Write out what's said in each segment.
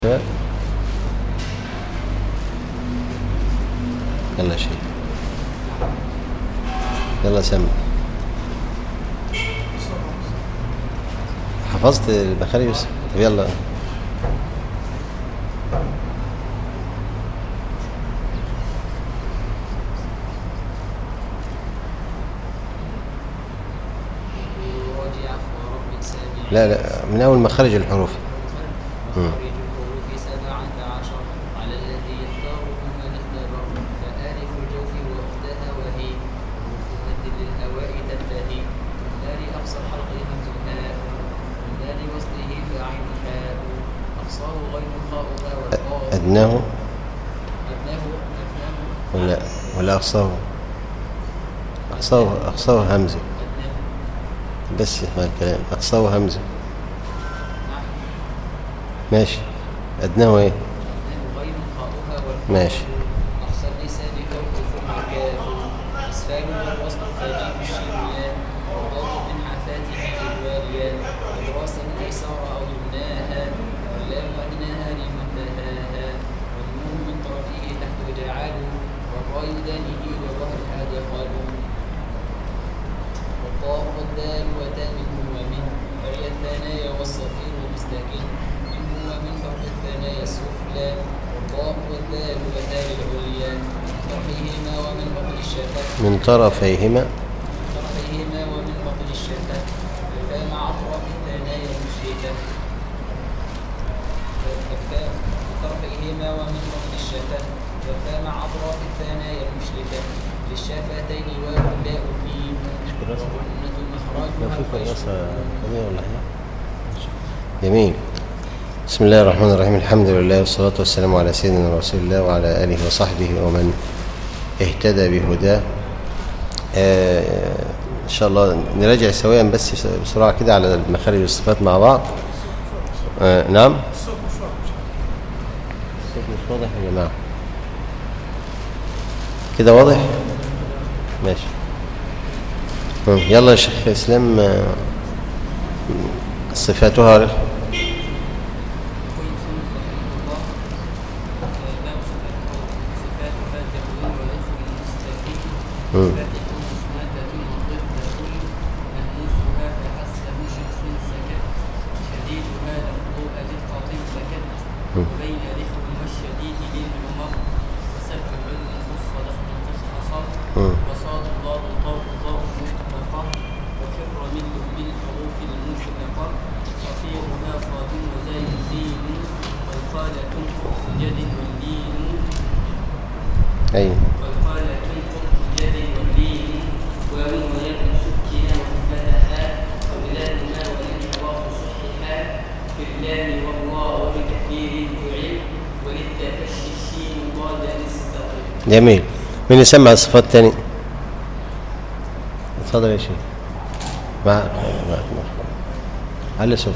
يلا شيء يلا سمع حفظت البخاري يوسف طب يلا راجع ورب سامع لا لا من أول مخرج الحروف مم. مخرج الحروف سبعة عشر على الذي يختاره من اختبر فآلف الجوف وأختها وهي حروف مد للهواء تنتهي لا لأقصى الحلق همز هاء لا لوصله فعين حاء أقصاه غير خاؤها والقاف أدناه أدناه أدناه ولا ولا أقصاه أقصاه أقصاه همزة أدناه بس ما الكلام أقصاه همزة نعم ماشي أدناه إيه أدناه غير خاؤها والقاف ماشي. أقصى اللسان كوف ثم كاف إسفال والوصل فجيم الشين ياء وضاد من عفاتها الواليات ودراسا أيسار أو ضمناها واللام أدناها لمنتهاها والنون من طرفه تحت جعلوا والراء دانه وظهرها دخلوا والطاء والدال وتاء منه ومن وهي الثنايا والصفير مستكن منه ومن فوق الثنايا السفلى والطاء والدال وتاء العليا من طرفهما ومن بطن الشفة من طرفيهما من طرفيهما ومن بطن الشفة ففا مع أطراف الثنايا المشركة ففا من طرفيهما ومن بطن الشفة ففا مع أطراف الثنايا المشركة للشفتين واو لاء ميم وهنة مخرجها الخيش. جميل بسم الله الرحمن الرحيم الحمد لله والصلاة والسلام على سيدنا رسول الله وعلى آله وصحبه ومن اهتدى بهداه آه إن شاء الله نراجع سويا بس بسرعة كده على المخارج والصفات مع بعض آه نعم الصوت مش واضح يا جماعة كده واضح ماشي مم. يلا يا شيخ اسلام آه، صفاتها رخ- مم. مم. وبين رخو والشديد للعمر وسبع النفوس ولفظ تشخص مم. وصاد ضاد طاء ضاء مشتقة وفر من بالحروف المشرقة صفيرها صاد وزاي سين والقالة حرف جد واللين أي والقالة حرف جد واللين واو ويد سكنا وفتحا وبلادنا والانحراف صحيحا في اللام والراء وبتكبير جعل وللتفشي الشين ضاد نستقل جميل مين يسمع الصفات تاني اتفضل يا شيخ معك معك معك علي صوت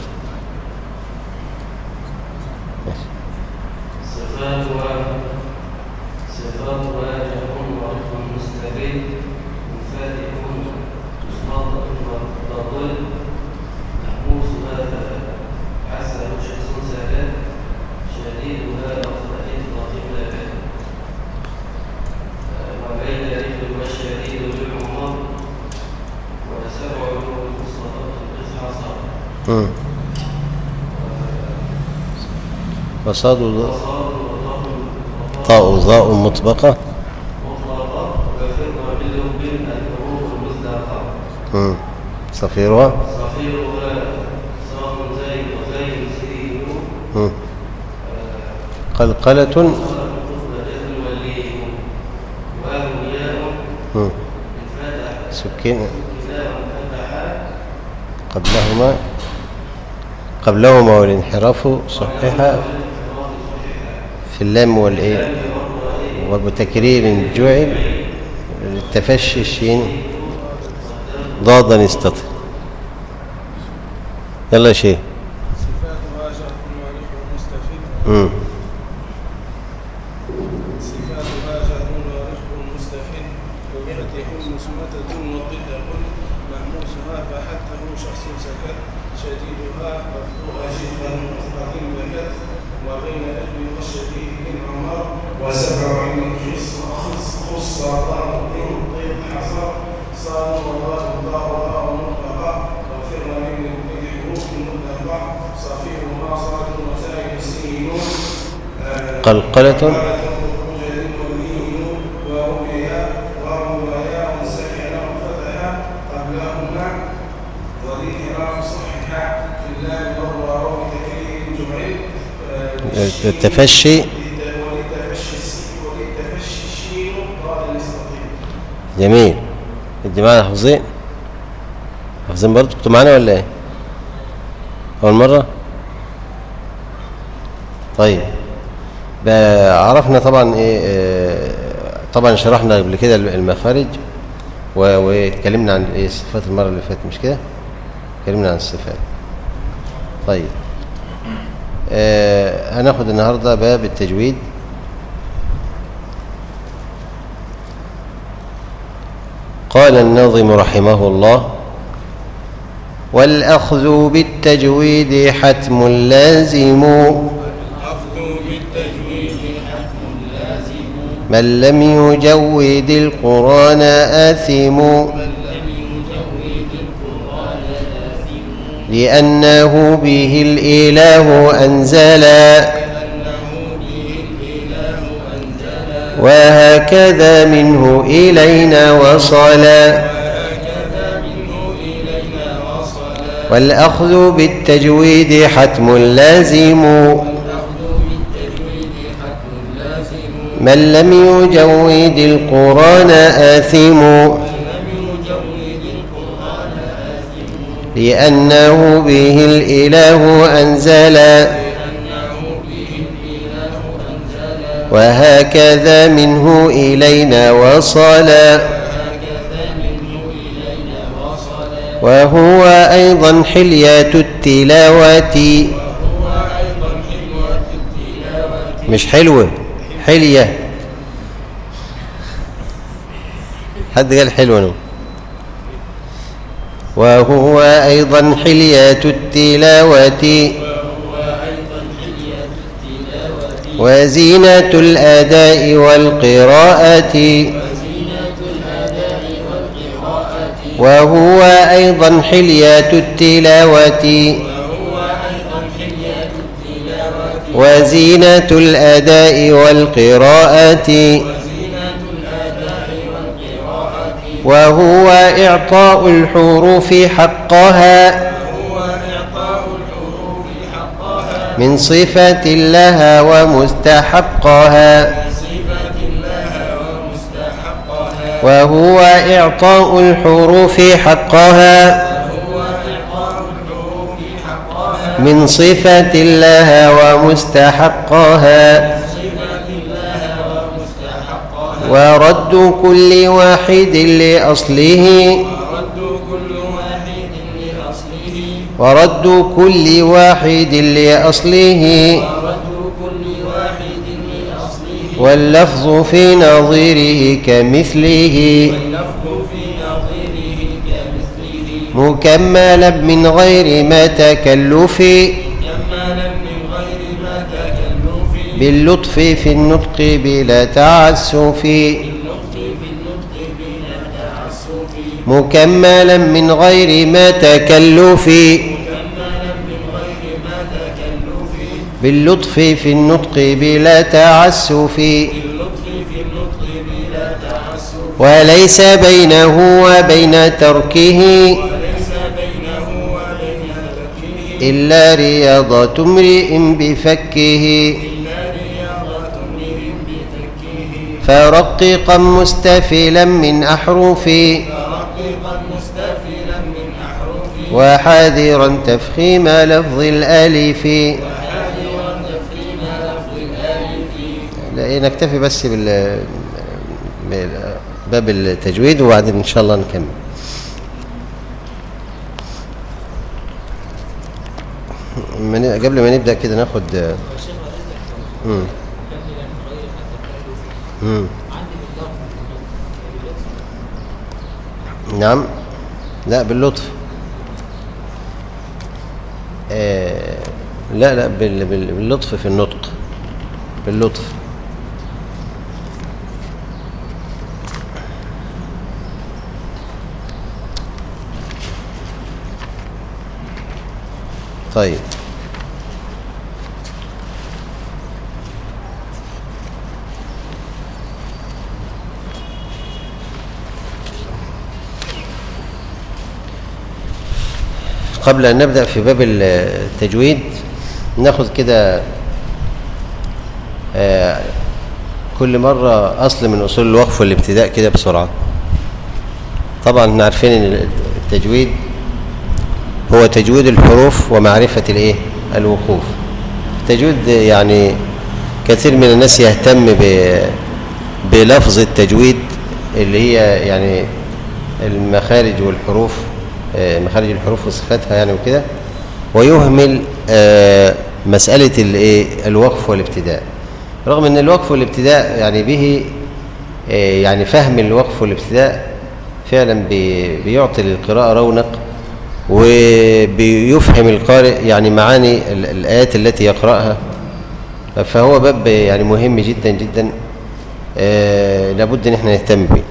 ماشي. صفاتها صفاتها جمع وعرف مستقل مفاتح مصنطة وتضل محبوسها حسب شخص سكت شديدها لفظة لطيف لك وبين رفل والشديد بالعمر وسبع المصطفى بالحصى مم. وصاد ض- طاء ضاء مطبقة مطلقة وفر باللب الحروف المزدقة مم. صفيرها صفيرها صاد زيد وزيد سين مم. قلقلة صدق جزم واللين واو ياء مم. انفتح سكين كتاب فتحا قبلهما قبلهما والانحراف صحها في اللام والايه وبتكرير جعل للتفشي الشين ضادا استطر يلا يا شيخ صفاتها جهر وعرف مستفل مم. صفاتها جهر وعرف مستفل وفتح مسمتة وضد كل مهموسها فحته شخص سكت شديدها مفتوحة جدا مستقيم بكت وبين النادر والشبيه بن عمر وسبع من خص خص خص ضرب طيب حصر صار وضاد ضار أو مطلقة وفر من بالحروف المطلقة صفيهما صاد وزايد سين آه، قلقلة قلقلة واللين ورؤيا ورؤيا سكن وفتح قبلهما والإعراب صحح في اللام والواو بتكرير جمعين آه، التفشي وللتفشي السين وللتفشي الشين قال الاستطيع جميل ادي معانا حافظين حافظين برضه كنتوا معانا ولا ايه اول مره طيب بقى عرفنا طبعا ايه آه، طبعا شرحنا قبل كده المخارج و- واتكلمنا عن ايه الصفات المره اللي فاتت مش كده اتكلمنا عن الصفات طيب آه هناخد النهارده باب التجويد قال الناظم رحمه الله والأخذ بالتجويد حتم لازم من لم يجود القرآن آثم لأنه به الإله أنزلا وهكذا منه إلينا وصلا والأخذ بالتجويد حتم لازم من لم يجود القرآن آثم لأنه به الإله أنزلا وهكذا منه إلينا وصلا وهو أيضا حلية التلاوة مش حلوة حلية حد قال حلوة نو وهو أيضا حلية التلاوة وزينة الأداء والقراءة وهو أيضا حلية التلاوة وزينة الأداء والقراءة وهو إعطاء الحروف حقها من صفة لها ومستحقها وهو إعطاء الحروف حقها من صفة لها ومستحقها ورد كل واحد لأصله ورد كل واحد لأصله واللفظ في نظيره كمثله مكملا من غير ما تكلف باللطف في النطق بلا تعسف مكملا من غير ما تكلف باللطف في النطق بلا تعسف وليس بينه وبين تركه إلا رياضة امرئ بفكه فرققا مستفلا من أحرف وحاذرا تفخيم لفظ الألف لا نكتفي بس بال بال- باب التجويد وبعدين إن شاء الله نكمل من- قبل ما نبدأ كده ناخد مم. مم. نعم لا باللطف آه لا لا بال- بال- باللطف في النطق باللطف طيب قبل أن نبدأ في باب التجويد ناخذ كده آه، كل مرة أصل من أصول الوقف والابتداء كده بسرعة طبعا احنا عارفين ان التجويد هو تجويد الحروف ومعرفة الايه الوقوف التجويد يعني كثير من الناس يهتم ب بلفظ التجويد اللي هي يعني المخارج والحروف آه، مخارج الحروف وصفاتها يعني وكده ويهمل آه، مسألة الايه الوقف والابتداء رغم ان الوقف والابتداء يعني به آه، يعني فهم الوقف والابتداء فعلا بي- بيعطي للقراءة رونق وبيفهم القارئ يعني معاني ال- الآيات التي يقرأها فهو باب يعني مهم جدا جدا آه، لابد ان احنا نهتم به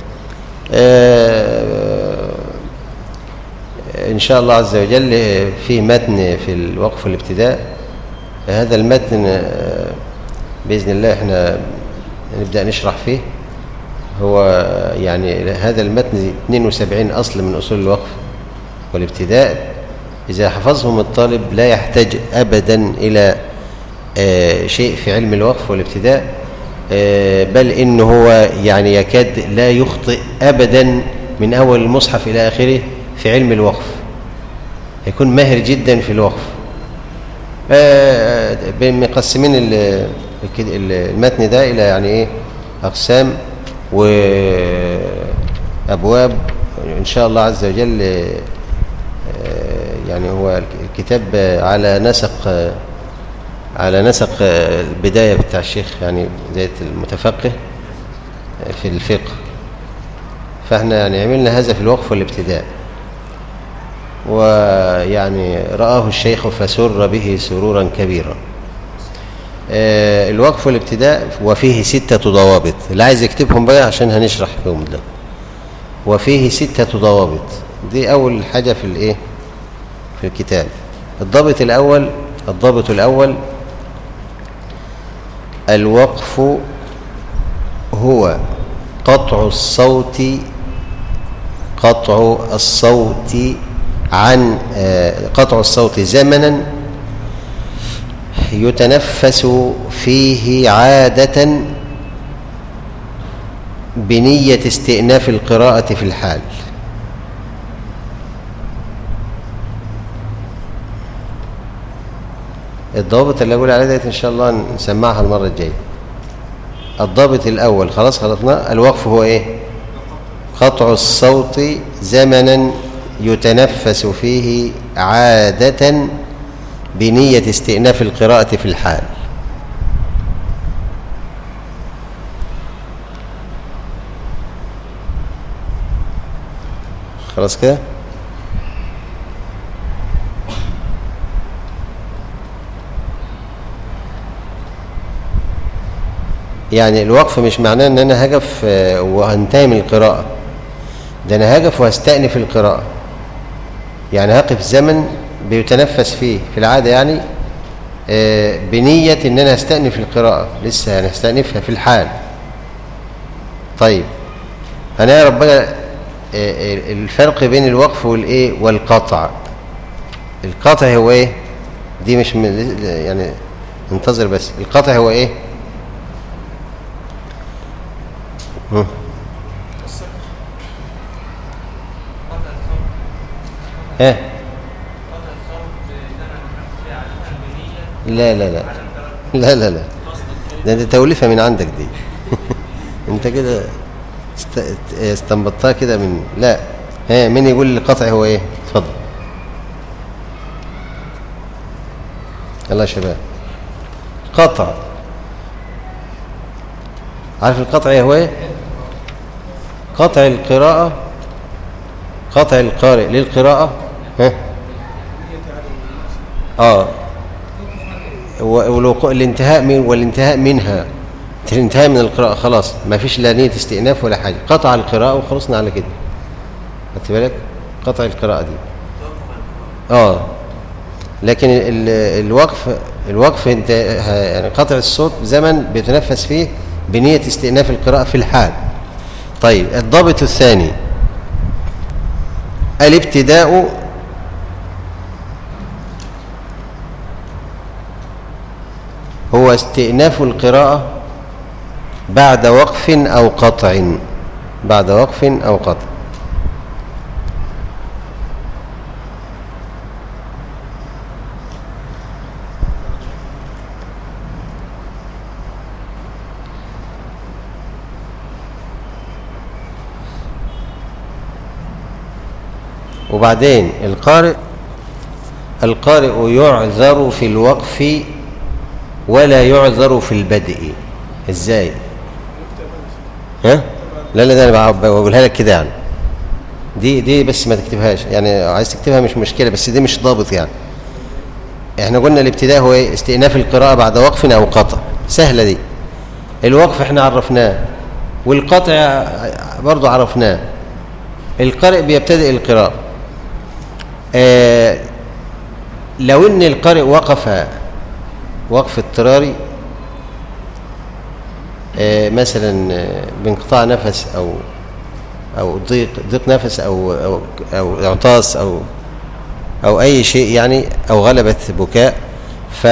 آه، ان شاء الله عز وجل فيه متن في الوقف والابتداء هذا المتن آه، باذن الله احنا نبدا نشرح فيه هو يعني هذا المتن 72 اصل من اصول الوقف والابتداء اذا حفظهم الطالب لا يحتاج ابدا الى آه، شيء في علم الوقف والابتداء آه، بل انه هو يعني يكاد لا يخطئ ابدا من اول المصحف الى اخره في علم الوقف يكون ماهر جدا في الوقف آه، مقسمين ال- الك- المتن ده الى يعني ايه اقسام وابواب ان شاء الله عز وجل آه، يعني هو الكتاب على نسق على نسق البدايه بتاع الشيخ يعني بدايه المتفقه في الفقه فاحنا يعني عملنا هذا في الوقف والابتداء ويعني رآه الشيخ فسر به سرورا كبيرا آه، الوقف والابتداء وفيه ستة ضوابط اللي عايز يكتبهم بقى عشان هنشرح فيهم ده وفيه ستة ضوابط دي أول حاجة في الإيه في الكتاب الضابط الأول الضابط الأول الوقف هو قطع الصوت قطع الصوت عن آه، قطع الصوت زمنا يتنفس فيه عادة بنية استئناف القراءة في الحال الضابط اللي أقول عليه ديت إن شاء الله نسمعها المرة الجاية الضابط الأول خلاص خلصنا الوقف هو إيه قطع الصوت زمنا يتنفس فيه عادة بنية استئناف القراءة في الحال خلاص كده يعني الوقف مش معناه ان انا هقف آه، وهنتهي من القراءة ده انا هقف وهستأنف القراءة يعني هقف زمن بيتنفس فيه في العادة يعني آه، بنية ان انا هستأنف القراءة لسه يعني هستأنفها في الحال طيب هنعرف بقى آه، آه، الفرق بين الوقف والايه والقطع القطع هو ايه دي مش من يعني انتظر بس القطع هو ايه مم. قطع الصوت ها قطع الصوت ده انا بنفس فيه عادة بنية لا لا لا عدم تردد لا لا لا قصد ده انت توليفه من عندك دي انت كده است- استنبطتها كده من لا ها مين يقول القطع هو ايه اتفضل يلا يا شباب قطع عارف القطع هو ايه قطع القراءة قطع القارئ للقراءة ها اه والوقوع الانتهاء من والانتهاء منها الانتهاء من القراءة خلاص ما فيش لا نية استئناف ولا حاجة قطع القراءة وخلصنا على كده خدت بالك قطع القراءة دي اه لكن ال- الوقف الوقف انت ه- يعني قطع الصوت زمن بيتنفس فيه بنية استئناف القراءة في الحال طيب الضابط الثاني الابتداء هو استئناف القراءة بعد وقف أو قطع بعد وقف أو قطع وبعدين القارئ القارئ يعذر في الوقف ولا يعذر في البدء ازاي ها لا لا ده انا بع- بقولها لك كده يعني دي دي بس ما تكتبهاش يعني عايز تكتبها مش مشكله بس دي مش ضابط يعني احنا قلنا الابتداء هو ايه استئناف القراءه بعد وقف او قطع سهله دي الوقف احنا عرفناه والقطع برضو عرفناه القارئ بيبتدئ القراءه آه لو ان القارئ وقف وقف اضطراري آه مثلا آه، بانقطاع نفس او او ضيق ضيق نفس او او او اعطاس او او اي شيء يعني او غلبة بكاء ف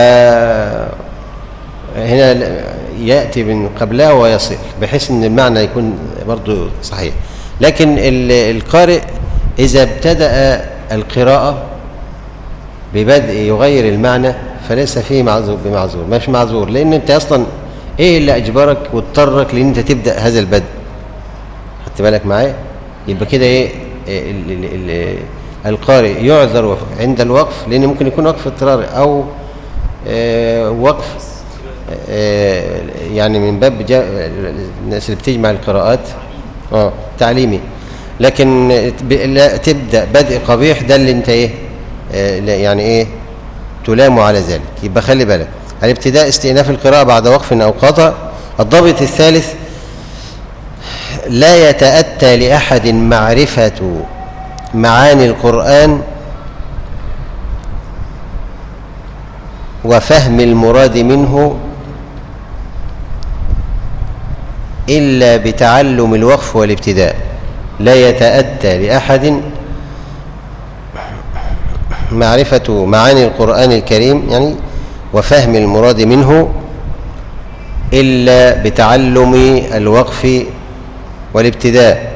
هنا ل- ياتي من قبلها ويصل بحيث ان المعنى يكون برضو صحيح لكن ال- القارئ اذا ابتدا القراءه ببدء يغير المعنى فليس فيه معذور بمعذور مش معذور لان انت اصلا ايه اللي اجبرك واضطرك لان انت تبدا هذا البدء خدت بالك معايا يبقى كده ايه إيه ال- ال- ال- القارئ يعذر وف- عند الوقف لان ممكن يكون وقف اضطراري او آه، وقف آه، يعني من باب جا- الناس اللي بتجمع القراءات اه تعليمي لكن ب- لا تبدا بدء قبيح ده اللي انت ايه آه، لا- يعني ايه تلام على ذلك يبقى خلي بالك الابتداء استئناف القراءة بعد وقف أو قطع الضابط الثالث لا يتأتى لأحد معرفة معاني القرآن وفهم المراد منه إلا بتعلم الوقف والابتداء لا يتأتى لأحد معرفة معاني القرآن الكريم يعني وفهم المراد منه إلا بتعلم الوقف والابتداء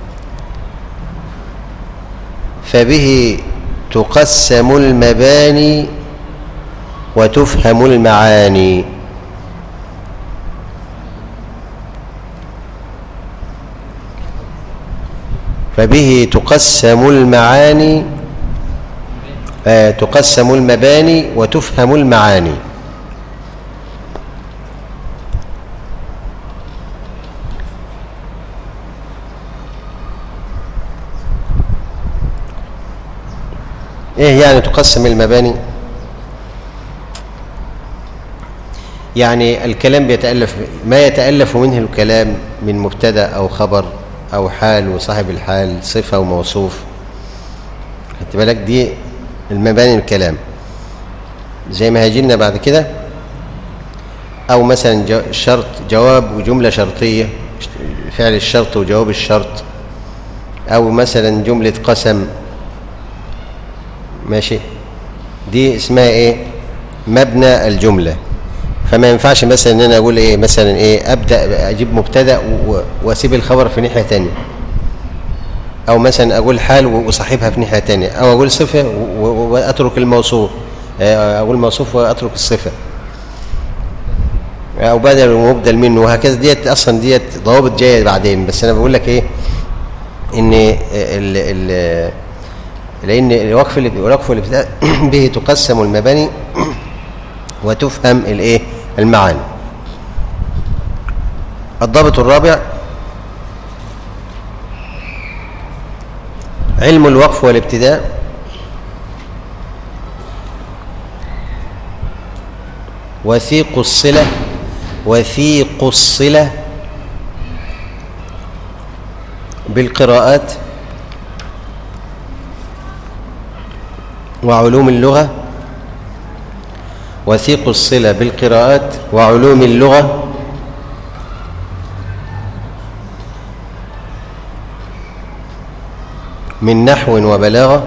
فبه تقسم المباني وتفهم المعاني فبه تقسم المعاني آه، تقسم المباني وتفهم المعاني ايه يعني تقسم المباني يعني الكلام بيتألف ما يتألف منه الكلام من مبتدأ أو خبر أو حال وصاحب الحال صفة وموصوف خدت بالك دي المباني الكلام زي ما هيجي لنا بعد كده أو مثلا جو- شرط جواب وجملة شرطية فعل الشرط وجواب الشرط أو مثلا جملة قسم ماشي دي اسمها ايه مبنى الجملة فما ينفعش مثلا ان انا اقول ايه مثلا ايه ابدا اجيب مبتدا و- واسيب الخبر في ناحيه تانية او مثلا اقول حال واصاحبها في ناحيه تانية او اقول صفه و- و- واترك الموصوف آه، اقول موصوف واترك الصفه او بدل ومبدل منه وهكذا ديت اصلا ديت ضوابط جايه بعدين بس انا بقول لك ايه ان ال ال لان الوقف اللي الوقف والابتداء به تقسم المباني وتفهم الايه المعاني الضابط الرابع علم الوقف والابتداء وثيق الصلة وثيق الصلة بالقراءات وعلوم اللغة وثيق الصلة بالقراءات وعلوم اللغة من نحو وبلاغة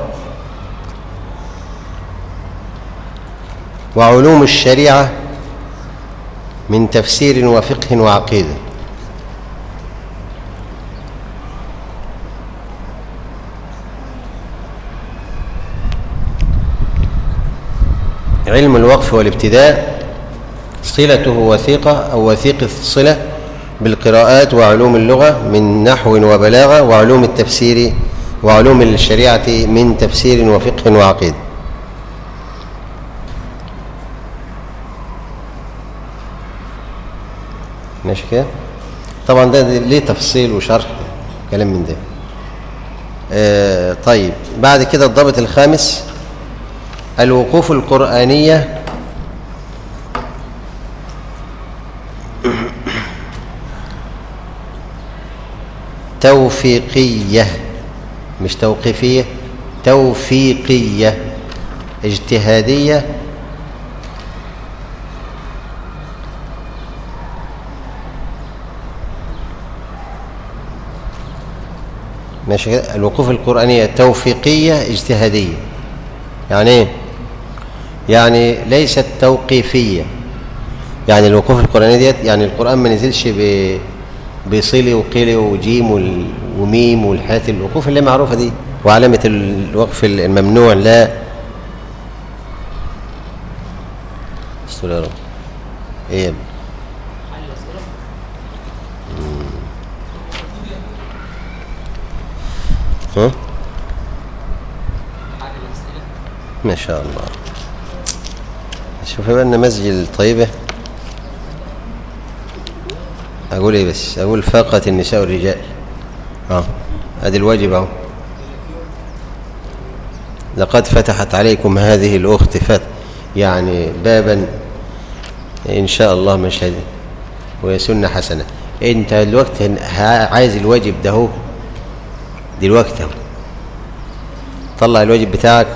وعلوم الشريعة من تفسير وفقه وعقيده علم الوقف والابتداء صلته وثيقة أو وثيقة الصلة بالقراءات وعلوم اللغة من نحو وبلاغة وعلوم التفسير وعلوم الشريعة من تفسير وفقه وعقيدة ماشي كده طبعا ده ده ليه تفصيل وشرح كلام من ده آه طيب بعد كده الضابط الخامس الوقوف القرآنية توفيقية مش توقيفية توفيقية اجتهادية ماشي كده الوقوف القرآنية توفيقية اجتهادية يعني ايه يعني ليست توقيفية يعني الوقوف القرآنية ديت يعني القرآن ما نزلش ب بصلي وقلي وجيم وال- وميم والحاجات الوقوف اللي هي معروفة دي وعلامة الوقف الممنوع لا استر يا رب ايه يا ابني؟ حل الأسئلة ها حل الأسئلة ما شاء الله شوف بقى النماذج الطيبة أقول إيه بس أقول فاقت النساء الرجال اه ادي الواجب اهو لقد فتحت عليكم هذه الأخت فت يعني بابا إن شاء الله مشهد وهي سنة حسنة أنت دلوقتي ها- عايز الواجب ده هو دلوقتي اهو طلع الواجب بتاعك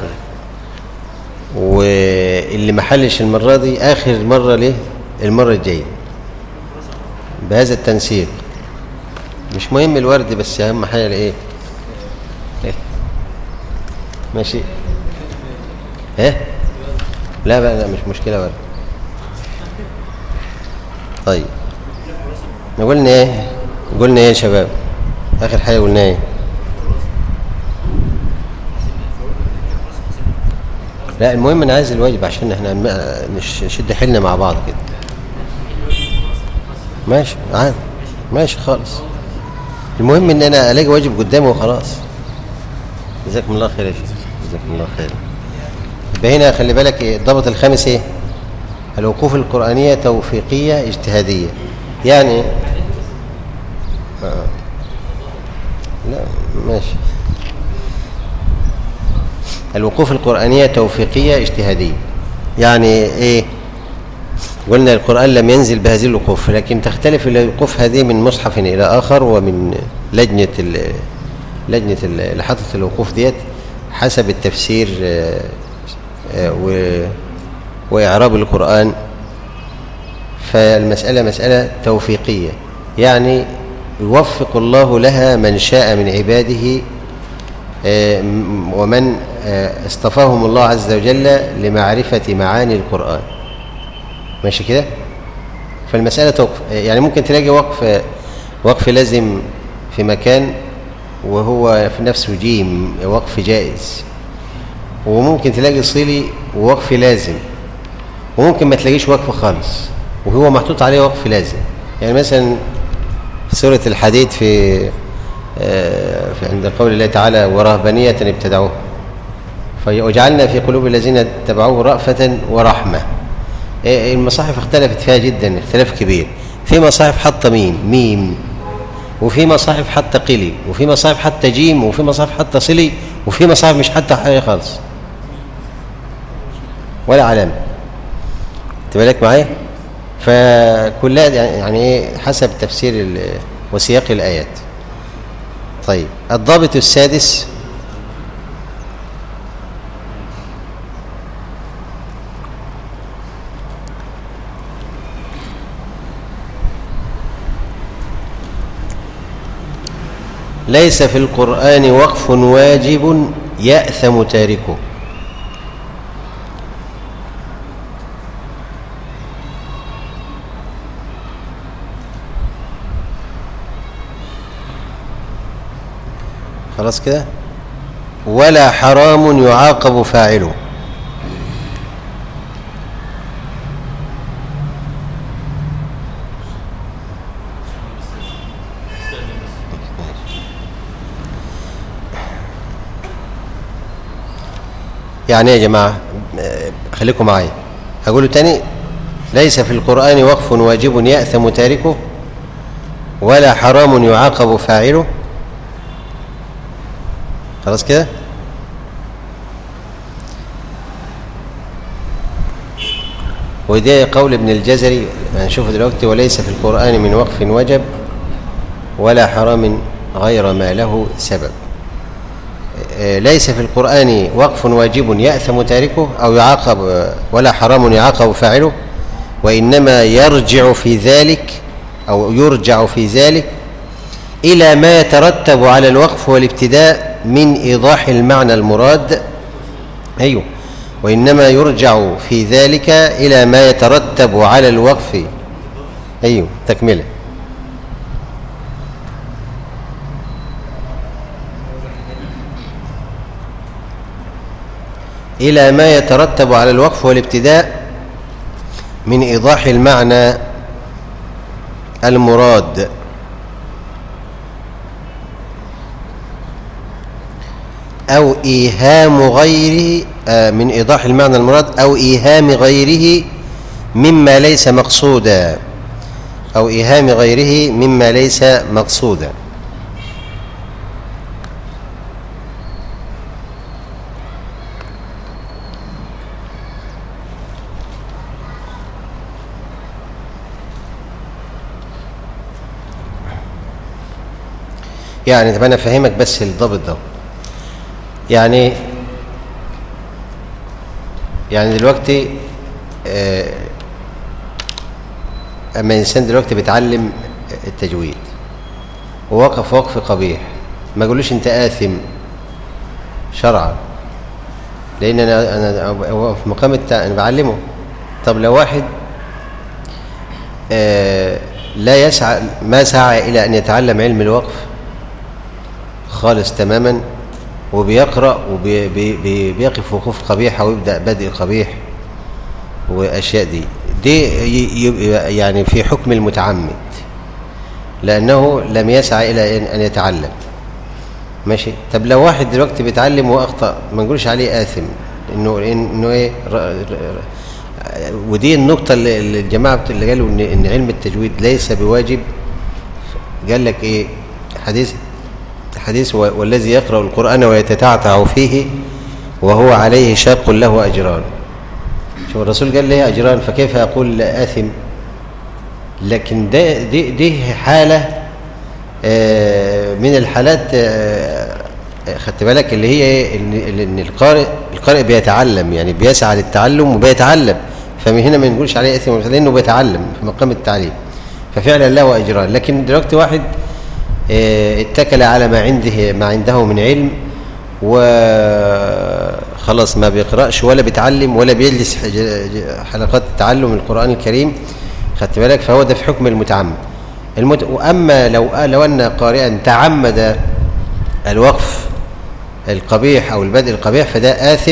واللي ما حلش المرة دي آخر مرة ليه المرة الجاية بهذا التنسيق مش مهم الورد بس أهم حاجة الإيه إيه؟ ماشي ايه لا بقى لا مش مشكلة ورد طيب ما قلنا ايه قلنا ايه يا شباب اخر حاجة قلنا ايه لا المهم انا عايز الواجب عشان احنا م- نش- نشد حيلنا مع بعض كده ماشي عادي ماشي خالص المهم ان انا الاقي واجب قدامي وخلاص جزاكم الله خير يا شيخ جزاكم الله خير يبقى هنا خلي بالك إيه؟ الضابط الخامس ايه الوقوف القرآنية توفيقية اجتهادية يعني آه. لا ماشي الوقوف القرآنية توفيقية اجتهادية يعني ايه قلنا القرآن لم ينزل بهذه الوقوف لكن تختلف الوقوف هذه من مصحف إلى آخر ومن لجنة ال- لجنة ال- اللي حطت الوقوف ديت حسب التفسير آه، آه، و- وإعراب القرآن فالمسألة مسألة توفيقية يعني يوفق الله لها من شاء من عباده آه، م- ومن آه، اصطفاهم الله عز وجل لمعرفة معاني القرآن ماشي كده فالمسألة توقف يعني ممكن تلاقي وقف وقف لازم في مكان وهو في نفسه جيم وقف جائز وممكن تلاقي صلي ووقف لازم وممكن ما تلاقيش وقف خالص وهو محطوط عليه وقف لازم يعني مثلا في سورة الحديد في آه، في عند قول الله تعالى ورهبانية ابتدعوها في- وجعلنا في قلوب الذين اتبعوه رأفة ورحمة إيه، المصاحف اختلفت فيها جدا اختلاف كبير في مصاحف حتى ميم ميم وفي مصاحف حتى قلي وفي مصاحف حتى جيم وفي مصاحف حتى صلي وفي مصاحف مش حتى حاجة خالص ولا علامة انت بالك معايا فكلها يعني ايه حسب تفسير ال- وسياق الايات طيب الضابط السادس ليس في القرآن وقف واجب يأثم تاركه خلاص كده ولا حرام يعاقب فاعله يعني ايه يا جماعه آه، خليكم معايا هقوله تاني ليس في القران وقف واجب ياثم تاركه ولا حرام يعاقب فاعله خلاص كده وده قول ابن الجزري هنشوفه دلوقتي وليس في القرآن من وقف وجب ولا حرام غير ما له سبب آه، ليس في القرآن وقف واجب يأثم تاركه أو يعاقب آه، ولا حرام يعاقب فاعله وإنما يرجع في ذلك أو يرجع في ذلك إلى ما يترتب على الوقف والابتداء من إيضاح المعنى المراد أيوه وإنما يرجع في ذلك إلى ما يترتب على الوقف أيوه تكملة إلى ما يترتب على الوقف والابتداء من إيضاح المعنى المراد أو إيهام غيره آه، من إيضاح المعنى المراد أو إيهام غيره مما ليس مقصودا أو إيهام غيره مما ليس مقصودا يعني طب أنا أفهمك بس الضابط ده يعني يعني دلوقتي آه، اما انسان دلوقتي بيتعلم التجويد ووقف وقف قبيح ما يقولوش انت آثم شرعا لان انا انا هو في مقام التع... انا بعلمه طب لو واحد آه، لا يسعى ما سعى الى ان يتعلم علم الوقف خالص تماما وبيقرأ وبيقف وقوف قبيحة ويبدأ بدء قبيح وأشياء دي دي ي- ي- يعني في حكم المتعمد لأنه لم يسعى إلى أن- أن يتعلم ماشي طب لو واحد دلوقتي بيتعلم وأخطأ ما نقولش عليه آثم إنه إنه إيه ر- ر- ودي النقطة اللي اللي الجماعة بت- اللي قالوا إن إن علم التجويد ليس بواجب قال لك إيه حديث حديث و- والذي يقرأ القرآن ويتتعتع فيه وهو عليه شاق له أجران شوف الرسول قال لي أجران فكيف أقول لا آثم لكن ده دي, دي حالة آه، من الحالات آه، خدت بالك اللي هي إيه؟ ان إن القارئ القارئ بيتعلم يعني بيسعى للتعلم وبيتعلم فمن هنا ما نقولش عليه اثم لانه بيتعلم في مقام التعليم ففعلا له اجران لكن دلوقتي واحد آه، اتكل على ما عنده ما عنده من علم وخلاص ما بيقرأش ولا بيتعلم ولا بيجلس حج- حلقات تعلم القرآن الكريم خدت بالك فهو ده في حكم المتعمد المت... وأما لو لو أن قارئا تعمد الوقف القبيح أو البدء القبيح فده آثم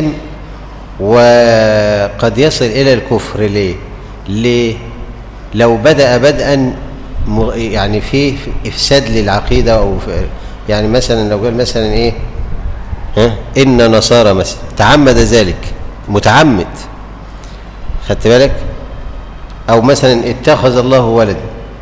وقد يصل إلى الكفر ليه؟ ليه؟ لو بدأ بدءا م- يعني فيه إفساد للعقيدة أو في يعني مثلا لو قال مثلا إيه ها إن نصارى مثلا تعمد ذلك متعمد خدت بالك أو مثلا اتخذ الله ولدا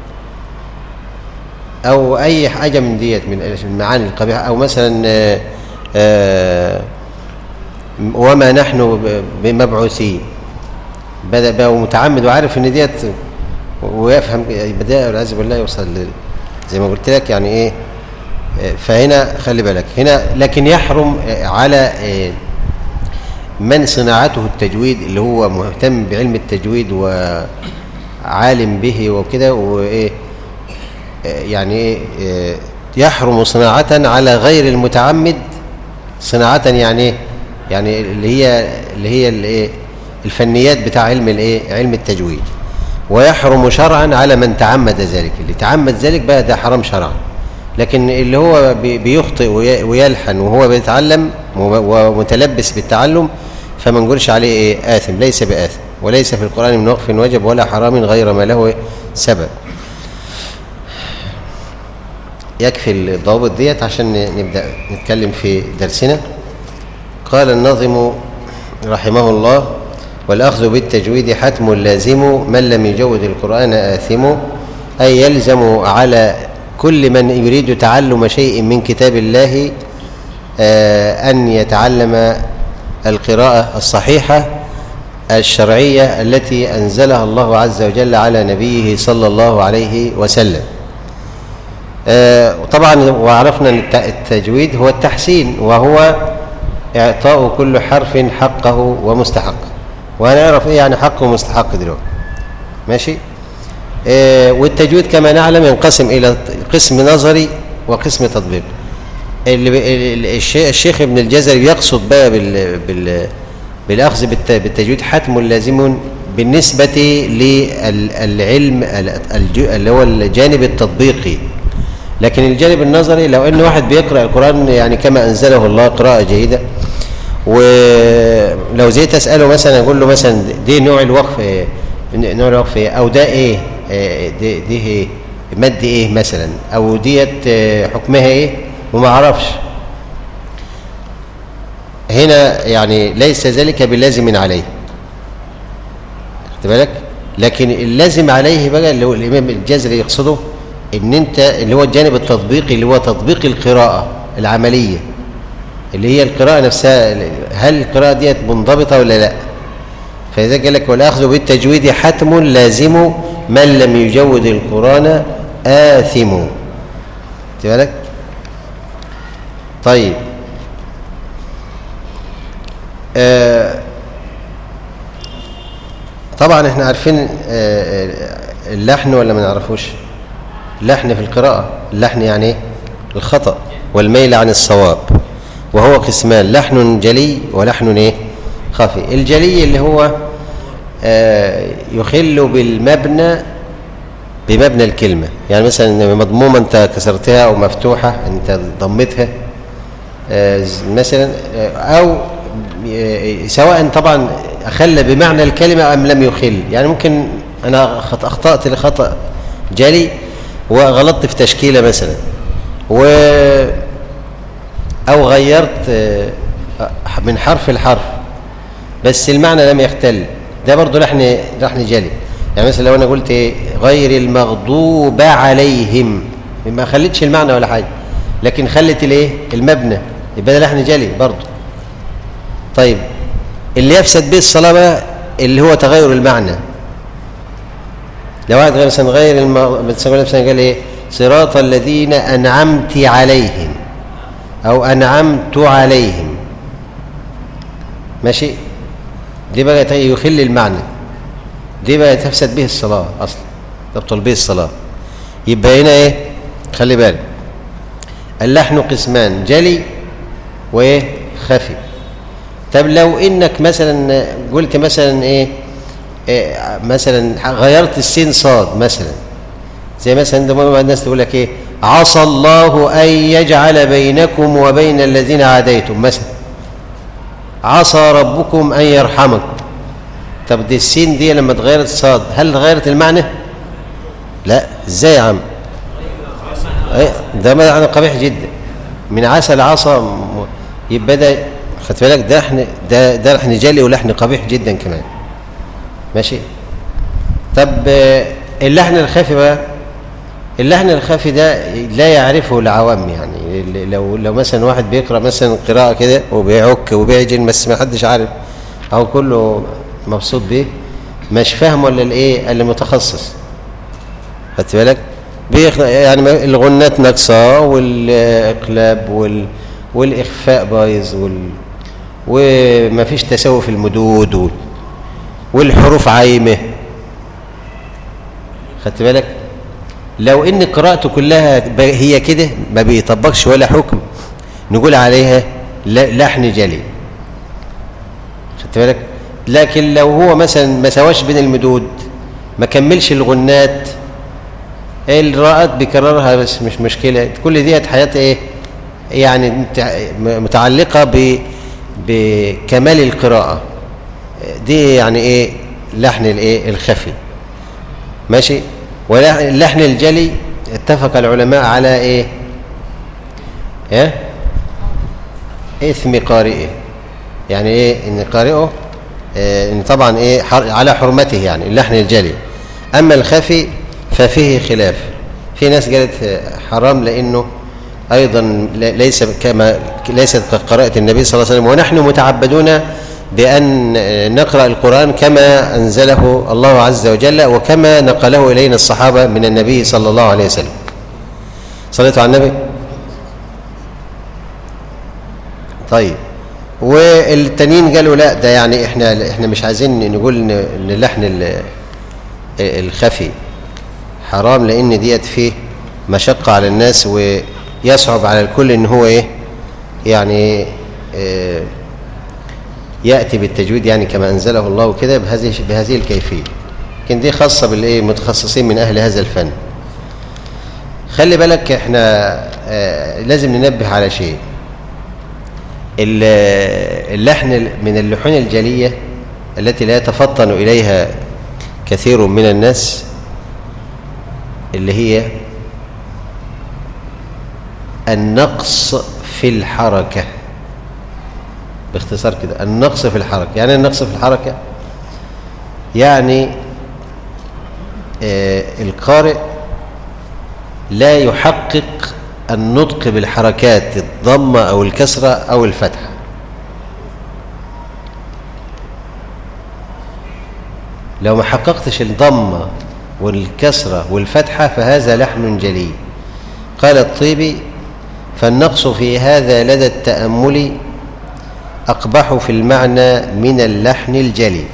أو أي حاجة من ديت من المعاني القبيحة أو مثلا آه، آه، وما نحن ب- بمبعوثين بدا بقى متعمد وعارف ان ديت ويفهم بدا والعياذ بالله يوصل ل- زي ما قلت لك يعني ايه آه، فهنا خلي بالك هنا لكن يحرم آه، على آه، من صناعته التجويد اللي هو مهتم بعلم التجويد وعالم به وكده وايه آه، يعني ايه آه، يحرم صناعة على غير المتعمد صناعة يعني ايه يعني اللي هي اللي هي الايه الفنيات بتاع علم الايه علم التجويد ويحرم شرعا على من تعمد ذلك اللي تعمد ذلك بقى ده حرام شرعا لكن اللي هو بي- بيخطئ وي- ويلحن وهو بيتعلم وم- ومتلبس بالتعلم فما نقولش عليه ايه آثم ليس بآثم وليس في القرآن من وقف وجب ولا حرام غير ما له سبب يكفي الضوابط ديت عشان نبدأ نتكلم في درسنا قال الناظم رحمه الله والأخذ بالتجويد حتم لازم من لم يجود القرآن آثم أي يلزم على كل من يريد تعلم شيء من كتاب الله آه، أن يتعلم القراءة الصحيحة الشرعية التي أنزلها الله عز وجل على نبيه صلى الله عليه وسلم آه، طبعا وعرفنا ان الت- التجويد هو التحسين وهو اعطاء كل حرف حقه ومستحقه وهنعرف ايه يعني حق ومستحق دلوقتي ماشي آه، والتجويد كما نعلم ينقسم الى قسم نظري وقسم تطبيقي اللي ب- ال- ال- الشي- الشيخ ابن الجزري يقصد بقى بال بال بالاخذ بالت- بالتجويد حتم لازم بالنسبه للعلم ال- الج- اللي هو الجانب التطبيقي لكن الجانب النظري لو ان واحد بيقرا القران يعني كما انزله الله قراءه جيده ولو جيت اساله مثلا اقول له مثلا دي نوع الوقف إيه؟ نوع الوقف إيه؟ او ده ايه إيه دي, دي ايه مد ايه مثلا او ديت آه، حكمها ايه وما اعرفش هنا يعني ليس ذلك بلازم عليه خد بالك لكن اللازم عليه بقى اللي هو الامام الجزري يقصده ان انت اللي هو الجانب التطبيقي اللي هو تطبيق القراءه العمليه اللي هي القراءه نفسها هل القراءه ديت منضبطه ولا لا فاذا قال لك والاخذ بالتجويد حتم لازم من لم يجود القران آثم خد بالك طيب آه طبعا احنا عارفين آه، آه، اللحن ولا ما نعرفوش اللحن في القراءة اللحن يعني ايه الخطأ والميل عن الصواب وهو قسمان لحن جلي ولحن ايه خفي الجلي اللي هو آه، يخل بالمبنى بمبنى الكلمة يعني مثلا مضمومة انت كسرتها او مفتوحة انت ضمتها آه، ز- مثلا آه، او آه، سواء طبعا اخل بمعنى الكلمه ام لم يخل يعني ممكن انا خط- اخطات لخطا جلي وغلطت في تشكيله مثلا و او غيرت آه، من حرف لحرف بس المعنى لم يختل ده برضه لحن لحن جلي يعني مثلا لو انا قلت إيه؟ غير المغضوب عليهم ما خليتش المعنى ولا حاجه لكن خلت الايه المبنى يبقى ده لحن جلي برضه طيب اللي يفسد به الصلاه بقى اللي هو تغير المعنى لو واحد غير مثلا غير الم... مثلا مثلا قال ايه صراط الذين انعمت عليهم او انعمت عليهم ماشي دي بقى تغي- يخل المعنى دي بقى تفسد به الصلاه اصلا تبطل به الصلاه يبقى هنا ايه خلي بالك اللحن قسمان جلي وايه خفي طب لو انك مثلا قلت مثلا ايه, إيه مثلا غيرت السين صاد مثلا زي مثلا ده بعض الناس تقول لك ايه عصى الله ان يجعل بينكم وبين الذين عاديتم مثلا عصى ربكم ان يرحمك طب دي السين دي لما اتغيرت صاد هل غيرت المعنى لا ازاي يا عم أي، ده معنى قبيح جدا من عسى لعصى م- يبقى ده خدت بالك ده لحن ده ده لحن جلي ولحن قبيح جدا كمان ماشي طب آه، اللحن الخفي بقى اللحن الخفي ده لا يعرفه العوام يعني ال- لو لو مثلا واحد بيقرا مثلا قراءه كده وبيعك وبيعجن بس ما حدش عارف او كله مبسوط بيه مش فاهم ولا الايه اللي متخصص خدت بالك بيخ... يعني ما- الغنات ناقصه والاقلاب وال... والاخفاء بايظ وال... ومفيش تساوي في المدود وال... والحروف عايمه خدت بالك لو ان قراءته كلها ب- هي كده ما بيطبقش ولا حكم نقول عليها ل- لحن جلي خدت بالك لكن لو هو مثلا ما سواش بين المدود ما كملش الغنات الراءات بيكررها بس مش مشكله كل ديت حياه ايه يعني متع- متعلقه ب بكمال القراءه دي يعني ايه لحن الايه الخفي ماشي واللحن الجلي اتفق العلماء على ايه ايه اثم قارئه يعني ايه ان قارئه إيه ان طبعا ايه حر على حرمته يعني اللحن الجلي اما الخفي ففيه خلاف في ناس قالت آه، حرام لانه ايضا ل- ليس كما ليست كقراءه النبي صلى الله عليه وسلم ونحن متعبدون بان آه، نقرا القران كما انزله الله عز وجل وكما نقله الينا الصحابه من النبي صلى الله عليه وسلم صليتوا على النبي طيب والتانيين قالوا لا ده يعني احنا احنا مش عايزين نقول ان إن اللحن ال- الخفي حرام لان ديت فيه مشقه على الناس ويصعب على الكل ان هو ايه يعني آه، ياتي بالتجويد يعني كما انزله الله كده بهذه بهذه الكيفيه لكن دي خاصه بالايه متخصصين من اهل هذا الفن خلي بالك احنا آه، لازم ننبه على شيء ال- اللحن من اللحون الجلية التي لا يتفطن إليها كثير من الناس اللي هي النقص في الحركة باختصار كده النقص في الحركة يعني إيه النقص في الحركة يعني آه القارئ لا يحقق النطق بالحركات الضمة أو الكسرة أو الفتحة لو ما حققتش الضمة والكسرة والفتحة فهذا لحن جلي قال الطيبي فالنقص في هذا لدى التأمل أقبح في المعنى من اللحن الجلي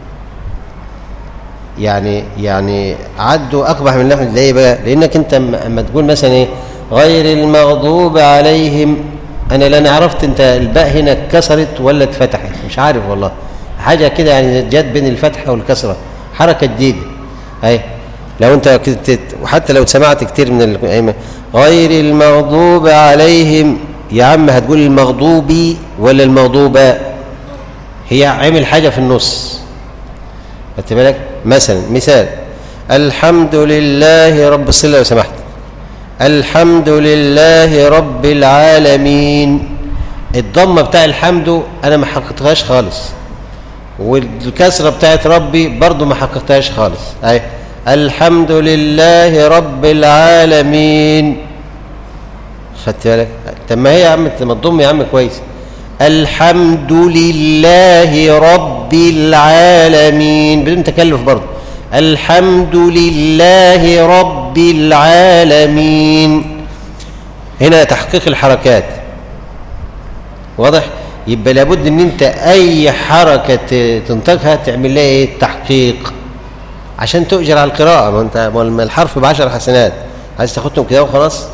يعني يعني عدوا اقبح من اللحن ليه بقى لانك انت اما أما تقول مثلا ايه غير المغضوب عليهم انا لا أنا عرفت انت الباء هنا اتكسرت ولا اتفتحت مش عارف والله حاجه كده يعني جت بين الفتحه والكسره حركه جديده اهي لو انت كنت وحتى لو سمعت كتير من الائمه غير المغضوب عليهم يا عم هتقول المغضوبي ولا المغضوبه هي عمل حاجه في النص خدت بالك مثلا مثال الحمد لله رب الصلاة لو سمحت الحمد لله رب العالمين الضمه بتاع الحمد انا ما حققتهاش خالص والكسره بتاعت ربي برضو ما حققتهاش خالص اهي الحمد لله رب العالمين خدت بالك طب ما هي يا عم ما تضم يا عم كويس الحمد لله رب العالمين بدون تكلف برضه الحمد لله رب العالمين هنا تحقيق الحركات واضح يبقى لابد ان انت اي حركه ت- تنطقها تعمل لها ايه تحقيق عشان تؤجر على القراءه ما انت ما الحرف بعشر حسنات عايز تاخدهم كده وخلاص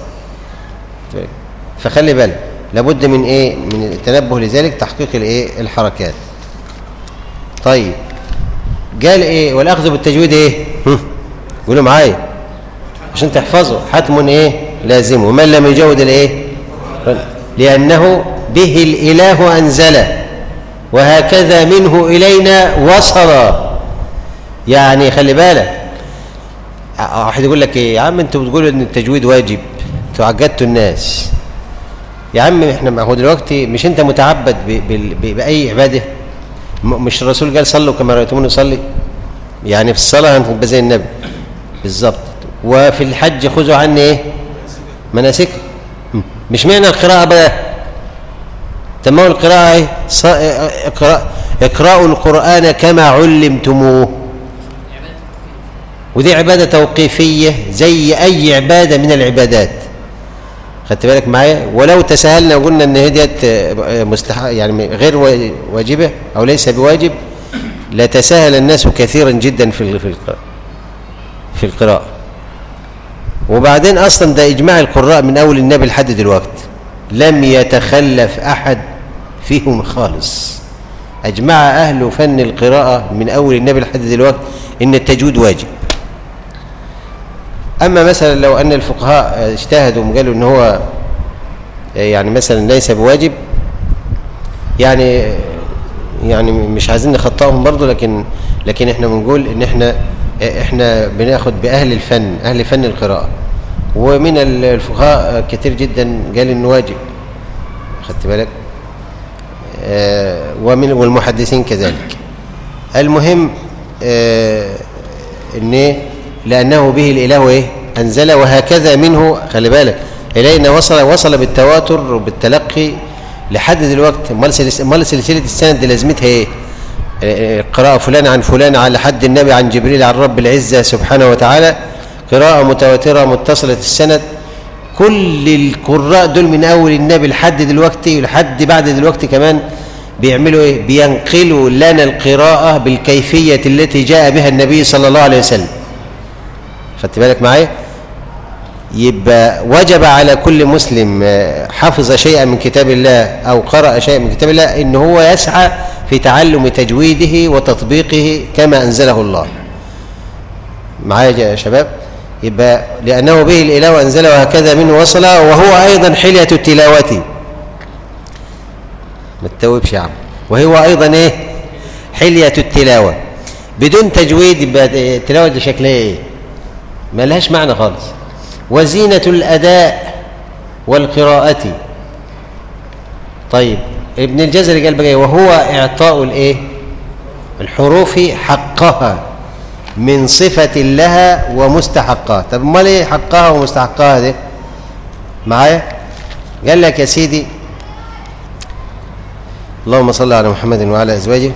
فخلي بالك لابد من ايه من التنبه لذلك تحقيق الايه الحركات طيب قال ايه والاخذ بالتجويد ايه هم، قولوا معايا عشان تحفظوا حتم ايه لازم ومن لم يجود الايه لانه به الاله انزل وهكذا منه الينا وصل يعني خلي بالك واحد يقول لك ايه يا عم انتوا بتقولوا ان التجويد واجب انتوا عجدتوا الناس يا عم احنا ما هو دلوقتي مش انت متعبد ب- بال- ب- باي عباده م- مش الرسول قال صلوا كما رايتموني اصلي يعني في الصلاه هنبقى زي النبي بالظبط وفي الحج خذوا عني ايه مناسككم م. مش معنى القراءه بقى طب ما هو القراءه ايه ص- اقرا اقرأوا القرآن كما علمتموه ودي عبادة توقيفية زي أي عبادة من العبادات خدت بالك معايا ولو تساهلنا وقلنا ان هي ديت مستحق يعني غير وا- واجبه او ليس بواجب لتساهل الناس كثيرا جدا في ال- في القراءة في القراءة وبعدين اصلا ده اجماع القراء من اول النبي لحد دلوقتي لم يتخلف احد فيهم خالص اجمع اهل فن القراءة من اول النبي لحد دلوقتي ان التجويد واجب اما مثلا لو ان الفقهاء اجتهدوا وقالوا ان هو يعني مثلا ليس بواجب يعني يعني مش عايزين نخطئهم برضه لكن لكن احنا بنقول ان احنا احنا بناخد باهل الفن اهل فن القراءه ومن الفقهاء كتير جدا قال انه واجب خدت بالك آه، ومن والمحدثين كذلك المهم آه، ان إيه؟ لانه به الاله ايه انزل وهكذا منه خلي بالك الينا وصل وصل بالتواتر وبالتلقي لحد دلوقتي امال سلس- امال سلسله السند دي لازمتها ايه آه، قراءه فلان عن فلان على حد النبي عن جبريل عن رب العزه سبحانه وتعالى قراءه متواتره متصله السند كل القراء دول من اول النبي لحد دلوقتي ولحد بعد دلوقتي كمان بيعملوا ايه بينقلوا لنا القراءه بالكيفيه التي جاء بها النبي صلى الله عليه وسلم خدت بالك معايا يبقى وجب على كل مسلم آه، حفظ شيئا من كتاب الله او قرأ شيئا من كتاب الله ان هو يسعى في تعلم تجويده وتطبيقه كما انزله الله معايا يا شباب يبقى لأنه به الإله وأنزله وهكذا منه وصل وهو أيضا حلية التلاوة ما تتوبش يا عم وهو أيضا إيه حلية التلاوة بدون تجويد يبقى التلاوة دي شكلها إيه ما لهاش معنى خالص وزينة الأداء والقراءة طيب ابن الجزري قال بقى إيه؟ وهو إعطاء الإيه الحروف حقها من صفة لها ومستحقها طب امال ايه حقها ومستحقها دي معايا قال لك يا سيدي اللهم صل على محمد وعلى ازواجه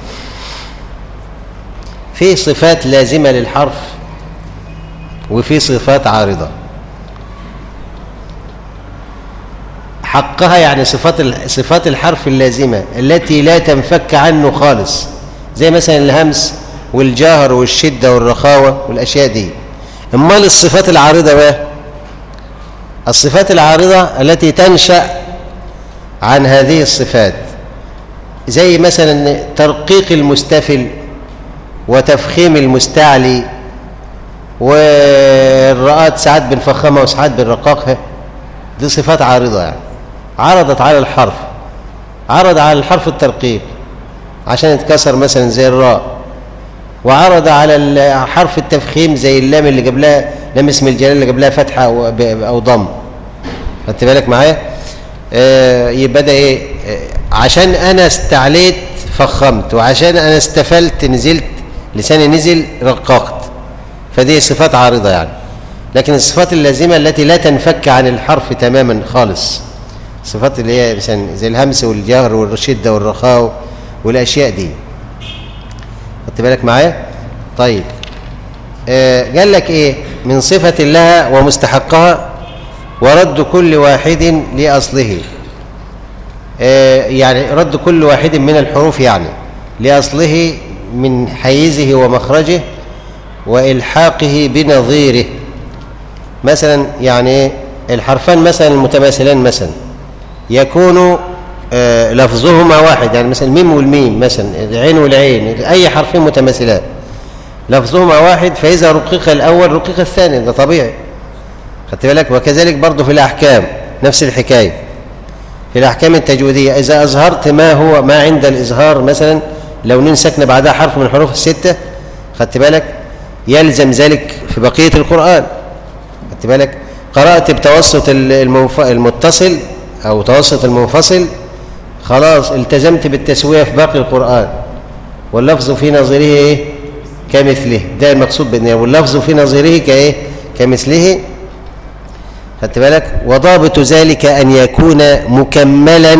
في صفات لازمة للحرف وفي صفات عارضة حقها يعني صفات ال- صفات الحرف اللازمة التي لا تنفك عنه خالص زي مثلا الهمس والجهر والشدة والرخاوة والأشياء دي أمال الصفات العارضة بقى الصفات العارضة التي تنشأ عن هذه الصفات زي مثلا ترقيق المستفل وتفخيم المستعلي والرآت ساعات بنفخمها وساعات بنرققها دي صفات عارضة يعني عرضت على الحرف عرض على الحرف الترقيق عشان يتكسر مثلا زي الراء وعرض على ال- حرف التفخيم زي اللام اللي قبلها لام اسم الجلال اللي قبلها فتحه او ب- او ضم خدت بالك معايا آه يبقى ده ايه آه عشان انا استعليت فخمت وعشان انا استفلت نزلت لساني نزل رققت فدي صفات عارضه يعني لكن الصفات اللازمه التي لا تنفك عن الحرف تماما خالص الصفات اللي هي مثلا زي الهمس والجهر والشده والرخاء والاشياء دي خدت بالك معايا طيب آه قال لك ايه من صفة لها ومستحقها ورد كل واحد لأصله آه يعني رد كل واحد من الحروف يعني لأصله من حيزه ومخرجه وإلحاقه بنظيره مثلا يعني إيه؟ الحرفان مثلا المتماثلان مثلا يكون آه، لفظهما واحد يعني مثلا الميم والميم مثلا العين والعين اي حرفين متماثلان لفظهما واحد فاذا رقق الاول رقق الثاني ده طبيعي خدت بالك وكذلك برضه في الاحكام نفس الحكايه في الاحكام التجويديه اذا اظهرت ما هو ما عند الاظهار مثلا لو نون ساكنه بعدها حرف من الحروف السته خدت بالك يلزم ذلك في بقيه القران خدت بالك قرات بتوسط المنف... المتصل او توسط المنفصل خلاص التزمت بالتسويه في باقي القران واللفظ في نظيره ايه كمثله ده المقصود بالنية واللفظ في نظيره كايه كمثله خدت بالك وضابط ذلك ان يكون مكملا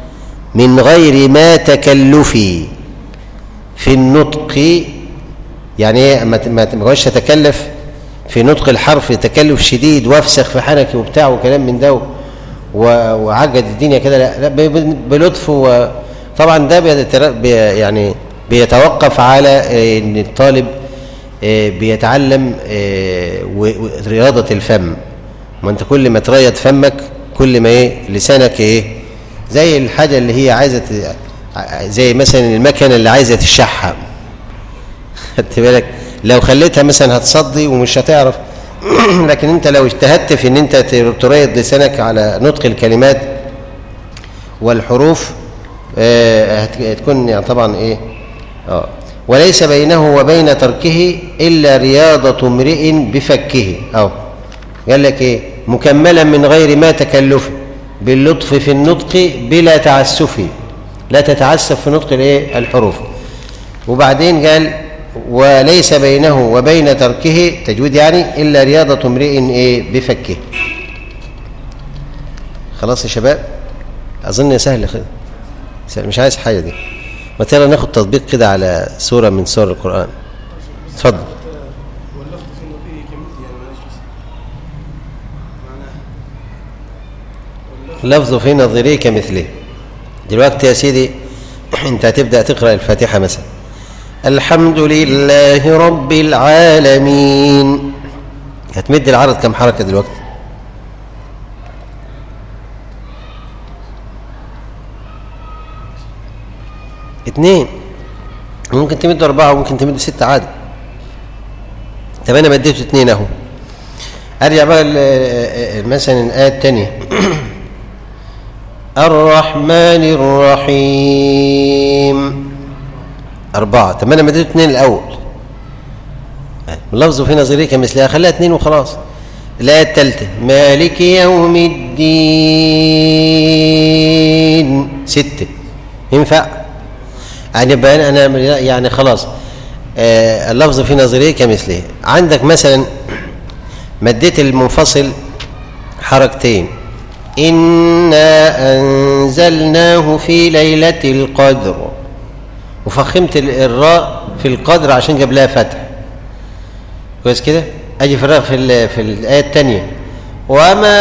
من غير ما تكلف في النطق يعني ايه ما ت- ما ت- ما تقعدش تتكلف في نطق الحرف تكلف شديد وافسخ في حنكي وبتاع وكلام من ده و- وعجد الدنيا كده لا, لا ب- ب- بلطف وطبعا ده بيتر- بي يعني بيتوقف على آه، ان الطالب آه، بيتعلم آه، و- و- رياضة الفم ما انت كل ما تريض فمك كل ما ايه لسانك ايه زي الحاجة اللي هي عايزة ت- ع- زي مثلا المكنة اللي عايزة تشحم خدت بالك لو خليتها مثلا هتصدي ومش هتعرف لكن انت لو اجتهدت في ان انت ت- تريض لسانك على نطق الكلمات والحروف آه، هت- هتكون يعني طبعا ايه اه وليس بينه وبين تركه الا رياضه امرئ بفكه او قال لك ايه مكملا من غير ما تكلف باللطف في النطق بلا تعسف لا تتعسف في نطق الايه الحروف وبعدين قال وليس بينه وبين تركه تجويد يعني الا رياضه امرئ ايه بفكه خلاص يا شباب اظن سهل خ- سهل مش عايز حاجه دي ما يلا ناخد تطبيق كده على سوره من سور القران اتفضل واللفظ في النبي كمثل يعني معلش بس معناه واللفظ لفظ في نظيره كمثله دلوقتي يا سيدي انت هتبدا تقرا الفاتحه مثلا الحمد لله رب العالمين هتمد العرض كم حركه دلوقتي اتنين ممكن تمد أربعة وممكن تمد ستة عادي طب أنا مديته اتنين أهو أرجع بقى ل- ل- مثلا الآية التانية الرحمن الرحيم أربعة طب أنا مديته اتنين الأول اللفظ في نظرية كمثلها خليها اتنين وخلاص الآية التالتة مالك يوم الدين ستة ينفع يعني بقى أنا يعني خلاص آه اللفظ في نظرية كمثله عندك مثلا مديت المنفصل حركتين إنا أنزلناه في ليلة القدر وفخمت ال- الراء في القدر عشان جاب لها فتح كويس كده أجي في الراء في, ال- في الآية الثانية وما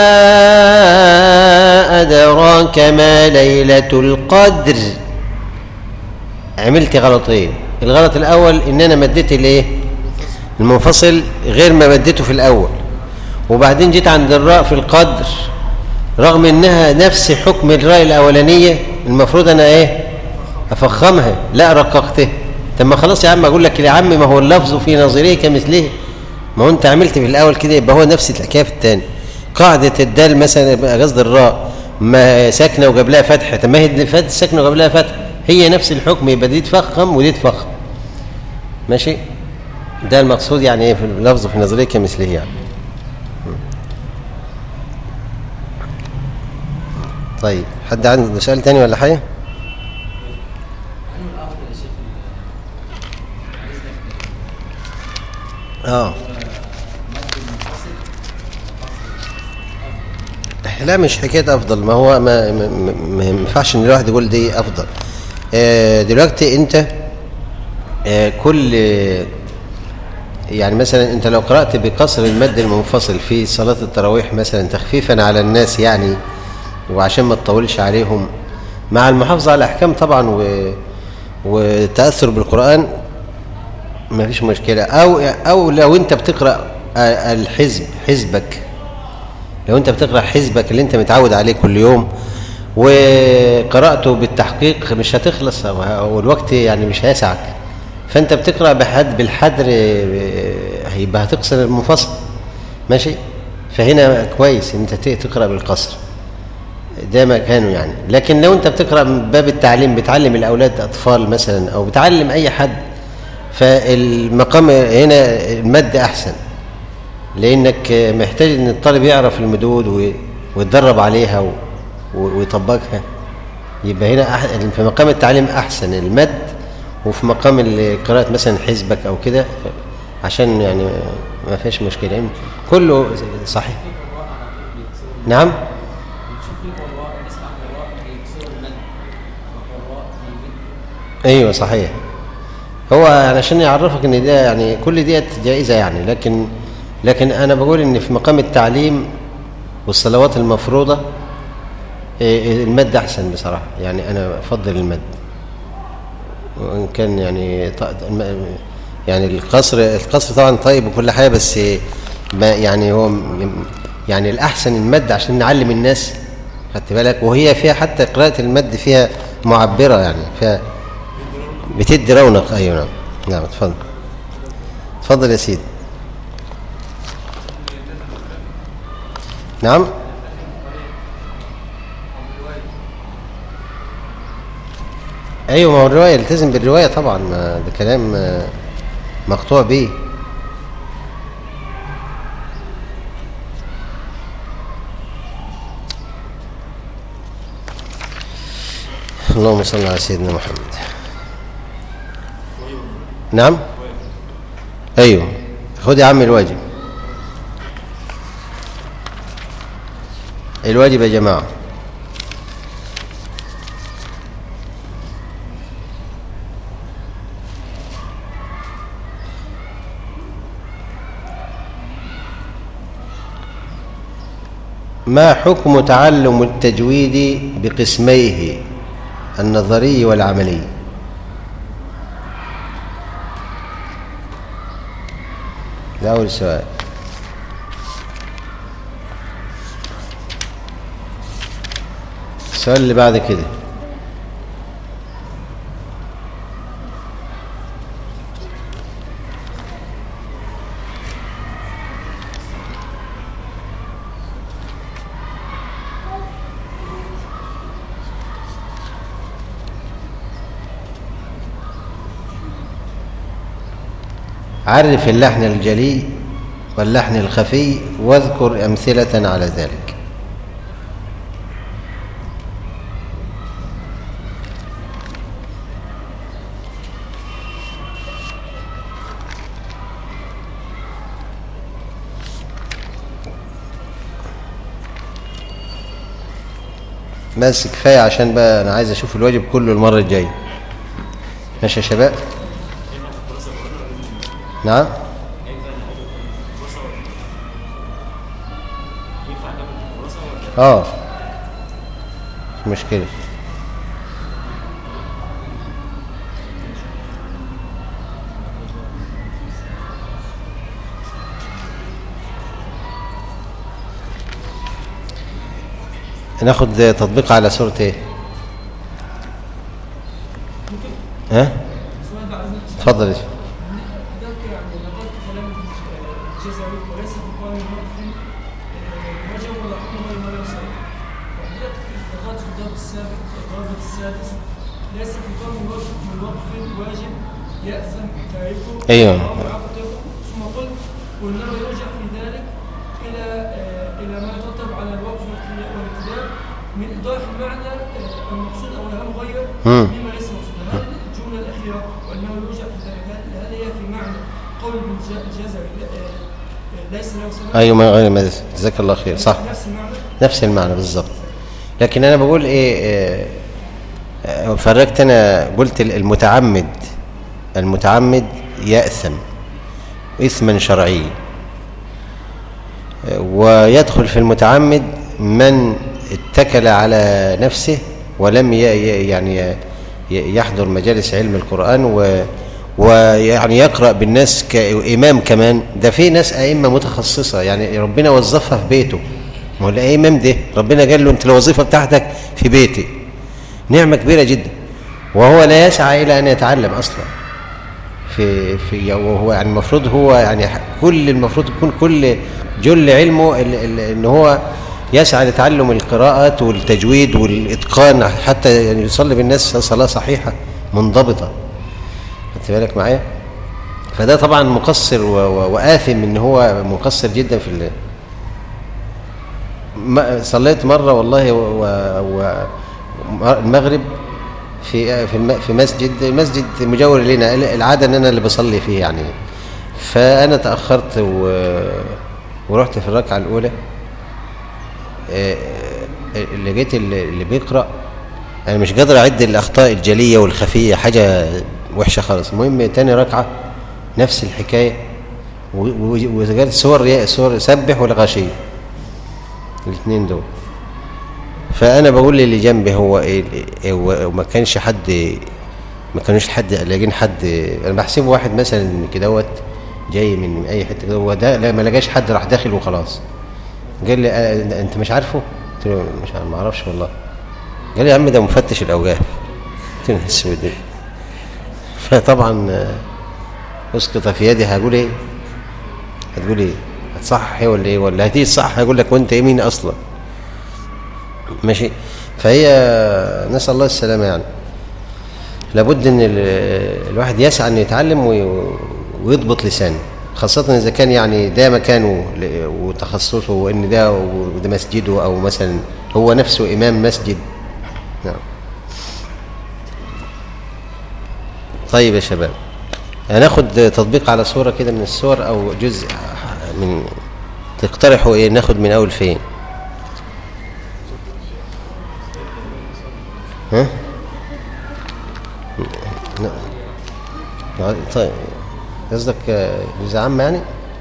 أدراك ما ليلة القدر عملت غلطين الغلط الأول إن أنا مديت الإيه المنفصل غير ما مديته في الأول وبعدين جيت عند الراء في القدر رغم انها نفس حكم الراء الاولانيه المفروض انا ايه افخمها لا رققته طب ما خلاص يا عم اقول لك يا عم ما هو اللفظ في نظيره كمثله ما هو انت عملت في الاول كده يبقى هو نفس الحكايه في الثاني قاعده الدال مثلا يبقى قصد الراء ما ساكنه وجاب لها فتحه طب ما هي اللي فاتت ساكنه وجاب لها فتحه هي نفس الحكم يبقى دي تفخم ودي تفخم ماشي ده المقصود يعني ايه في اللفظ في نظريه كمثله يعني طيب حد عنده سؤال تاني ولا حاجه اه لا مش حكايه افضل ما هو ما ما- ما ما ينفعش ان الواحد يقول دي افضل آه، دلوقتي انت آه، كل يعني مثلا انت لو قرات بقصر المد المنفصل في صلاه التراويح مثلا تخفيفا على الناس يعني وعشان ما تطولش عليهم مع المحافظه على الاحكام طبعا و والتاثر بالقران ما فيش مشكله او او لو انت بتقرا آه، الحزب حزبك لو انت بتقرا حزبك اللي انت متعود عليه كل يوم وقراته بالتحقيق مش هتخلص أو- والوقت يعني مش هيسعك فانت بتقرا بحد بالحدر آه، هيبقى هتقصر المنفصل ماشي فهنا كويس ان انت ت- تقرا بالقصر ده مكانه يعني لكن لو انت بتقرا من باب التعليم بتعلم الاولاد اطفال مثلا او بتعلم اي حد فالمقام هنا المد احسن لانك محتاج ان الطالب يعرف المدود و- ويتدرب عليها و- و- ويطبقها يبقى هنا أح... في مقام التعليم احسن المد وفي مقام ال- قراءه مثلا حزبك او كده عشان يعني ما فيش مشكله كله صحيح نعم بنشوف في قراء نسمع قراء بيكسروا المد وقراء بيمدوا ايوه صحيح هو يعني عشان يعرفك ان ده يعني كل ديت جائزه يعني لكن لكن انا بقول ان في مقام التعليم والصلوات المفروضه إيه، إيه، المد احسن بصراحه يعني انا افضل المد وان كان يعني ط- الم- يعني القصر القصر طبعا طيب وكل حاجه بس ما يعني هو م- يعني الاحسن المد عشان نعلم الناس خدت بالك وهي فيها حتى قراءه المد فيها معبره يعني فيها بتدي رونق ايوه نعم نعم اتفضل اتفضل يا سيدي نعم ايوه ما هو الروايه التزم بالروايه طبعا ما ده كلام آه، مقطوع به اللهم صل على سيدنا محمد نعم ايوه خد يا عم الواجب الواجب يا جماعه ما حكم تعلم التجويد بقسميه النظري والعملي ده أول سؤال السؤال اللي بعد كده عرف اللحن الجلي واللحن الخفي واذكر أمثلة على ذلك بس كفاية عشان بقى أنا عايز أشوف الواجب كله المرة الجاية ماشي يا شباب نعم اه مش مشكلة ناخد تطبيق على سورة ايه ها سؤال بعد ذلك اتفضل يا شيخ. حضرتك يعني نقلت كلام الجزري وليس في قول الوقف وجه ولا حكم غير ما يوصل وحضرتك لغايه في الضرب السابق الضرب السادس ليس في قول الوقف من وقف واجب يأثم تاركه أيوة. أو عقده ثم قلت وإنما يرجع في ذلك إلى آه، إلى ما يترتب على الوقف والابتداء من إيضاح المعنى آه، المقصود أو الهم غير مم. مما ليس مقصودا هل الجملة الأخيرة وأنه يرجع في ذلك هل هل هي في معنى قول ابن الج- الجزري لا- آه، ليس له سبب ايوه ما غير ما جزاك الله خير صح نفس المعنى نفس المعنى بالظبط لكن انا بقول ايه آه، آه، فرقت انا قلت المتعمد المتعمد يأثم إثما شرعيا آه، ويدخل في المتعمد من اتكل على نفسه ولم ي- ي- يعني ي- يحضر مجالس علم القرآن و ويعني يقرأ بالناس كإمام كمان ده في ناس أئمة متخصصة يعني ربنا وظفها في بيته ما هو الإمام ده ربنا قال له أنت الوظيفة بتاعتك في بيتي نعمة كبيرة جدا وهو لا يسعى إلى أن يتعلم أصلا في في وهو يعني المفروض هو يعني كل المفروض يكون كل جل علمه ال- ال- ان هو يسعى لتعلم القراءات والتجويد والاتقان حتى يعني يصلي بالناس صلاه صحيحه منضبطه خدت بالك معايا فده طبعا مقصر و- و- واثم ان هو مقصر جدا في ال- ما- صليت مره والله و- و- و- المغرب في في الم- في مسجد مسجد مجاور لنا العاده ان انا اللي بصلي فيه يعني فانا تاخرت و ورحت في الركعه الاولى آه، آه، لقيت اللي اللي بيقرا انا مش قادر اعد الاخطاء الجليه والخفيه حاجه وحشة خالص المهم تاني ركعة نفس الحكاية و- و- وجت سور يا- سور سبح والغاشية الاثنين دول فانا بقول للي جنبي هو ايه إيه هو ما كانش حد ما كانوش حد لاقين حد انا بحسبه واحد مثلا كدهوت جاي من اي حته كده هو ده لا ما لقاش حد راح داخل وخلاص قال لي آه انت مش عارفه قلت له مش عارف ما اعرفش والله قال لي يا عم ده مفتش الاوجاع قلت له اسود إيه؟ فطبعا آه، اسقط في يدي هقول ايه هتقول ايه هتصحح ايه ولا ايه ولا هتيجي تصحح هيقول لك وانت ايه مين اصلا ماشي فهي نسال الله السلامه يعني لابد ان ال- الواحد يسعى انه يتعلم وي- ويضبط لسانه خاصة إذا كان يعني ده مكانه ل- وتخصصه وإن ده وده مسجده أو مثلا هو نفسه إمام مسجد نعم طيب يا شباب هناخد تطبيق على صورة كده من الصور أو جزء من تقترحوا إيه ناخد من أول فين ها لا. طيب قصدك آه، جزء عام يعني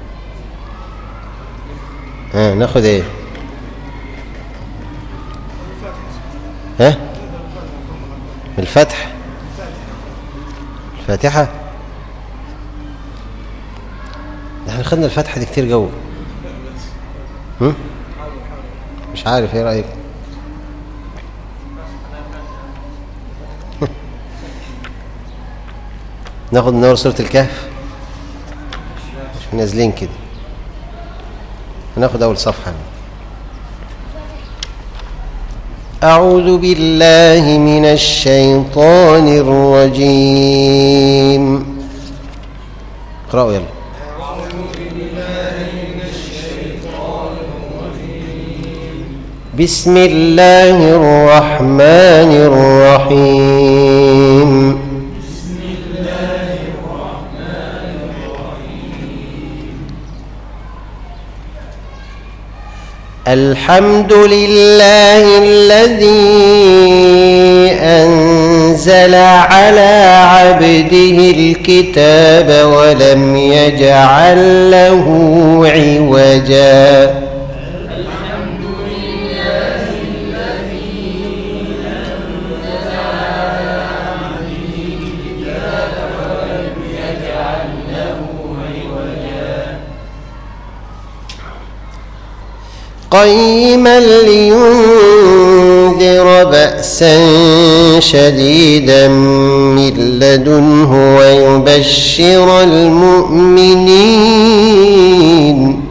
ها ناخد ايه ها الفتح الفاتحة ده احنا خدنا الفتحة دي كتير جو هم؟ مش عارف ايه رأيك ناخد من اول سورة الكهف مش نازلين كده هناخد اول صفحة أعوذ بالله من الشيطان الرجيم اقرأوا يلا بسم الله الرحمن الرحيم الحمد لله الذي أنزل على عبده الكتاب ولم يجعل له عوجا قيما لينذر بأسا شديدا من لدنه ويبشر المؤمنين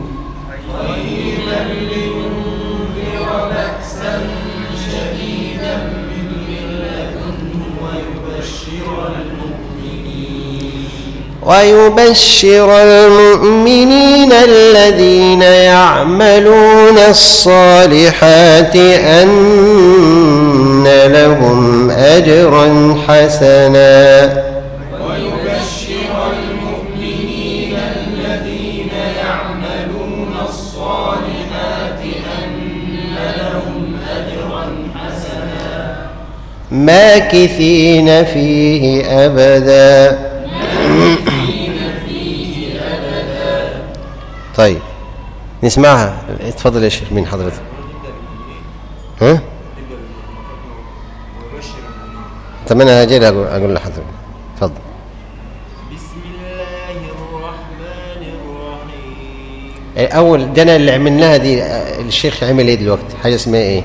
ويبشر المؤمنين الذين يعملون الصالحات أن لهم أجرا حسنا ماكثين فيه أبدا طيب نسمعها اتفضل يا شيخ مين حضرتك ها طب انا هاجي اقول اقول لحضرتك اتفضل بسم الله الرحمن الرحيم اول ده انا اللي عملناها دي آه، الشيخ عمل ايه دلوقتي حاجه اسمها ايه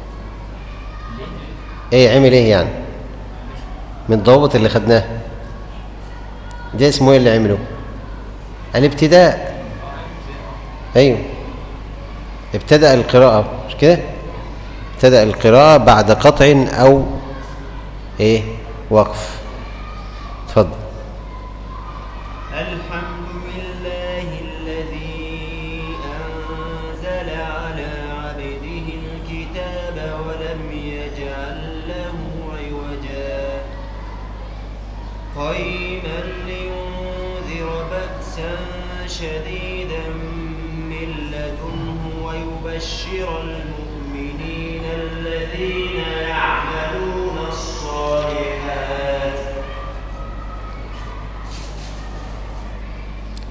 ايه عمل ايه يعني من الضوابط اللي خدناها ده اسمه ايه اللي عمله الابتداء ايوه ابتدأ القراءة مش كده ابتدأ القراءة بعد قطع او ايه وقف اتفضل الحمد لله الذي أنزل على عبده الكتاب ولم يجعل له عوجا قيما لينذر بأسا شديدا من لدنه ويبشر المؤمنين الذين يعملون الصالحات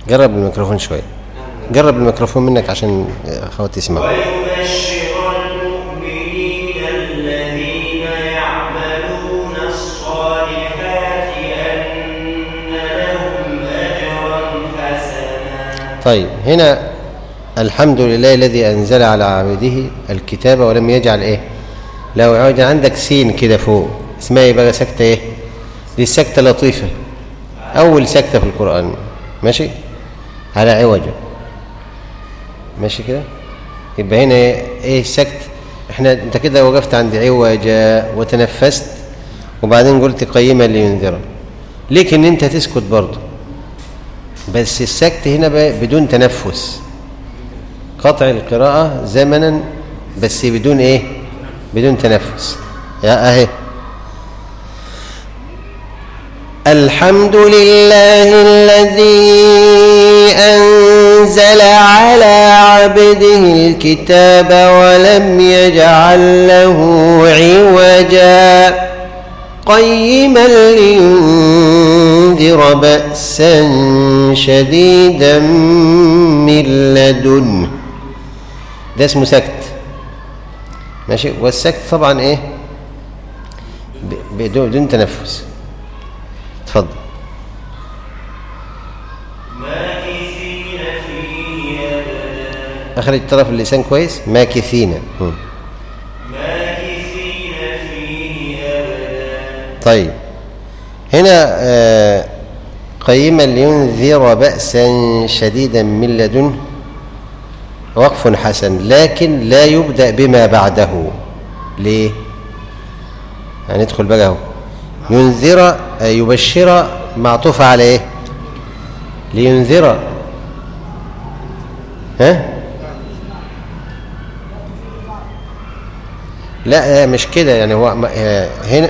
جرب الميكروفون شويه جرب الميكروفون منك عشان اخواتي يسمعوا ويبشر المؤمنين الذين يعملون الصالحات أن لهم أجرا حسنا طيب هنا الحمد لله الذي انزل على عبده الكتاب ولم يجعل ايه لو عوج عندك سين كده فوق اسمها ايه بقى سكته ايه دي السكته لطيفه اول سكته في القران ماشي على عوجه ماشي كده يبقى هنا ايه ايه السكت احنا انت كده وقفت عند عوجا وتنفست وبعدين قلت قيما لينذر ليك ان انت تسكت برضه بس السكت هنا بقى بدون تنفس قطع القراءة زمنا بس بدون ايه بدون تنفس يا اهي الحمد لله الذي أنزل على عبده الكتاب ولم يجعل له عوجا قيما لينذر بأسا شديدا من لدنه ده اسمه سكت ماشي والسكت طبعا ايه ب- بدون بدون تنفس اتفضل ماكثين فيه أبدا اخرج طرف اللسان كويس ماكثين مم. ماكثين فيه أبدا طيب هنا آه، قيما لينذر بأسا شديدا من لدنه وقف حسن لكن لا يبدأ بما بعده ليه؟ هندخل بقى اهو ينذر آه، يبشر معطوف على ايه؟ لينذر ها؟ لا آه، مش كده يعني هو م- آه، هنا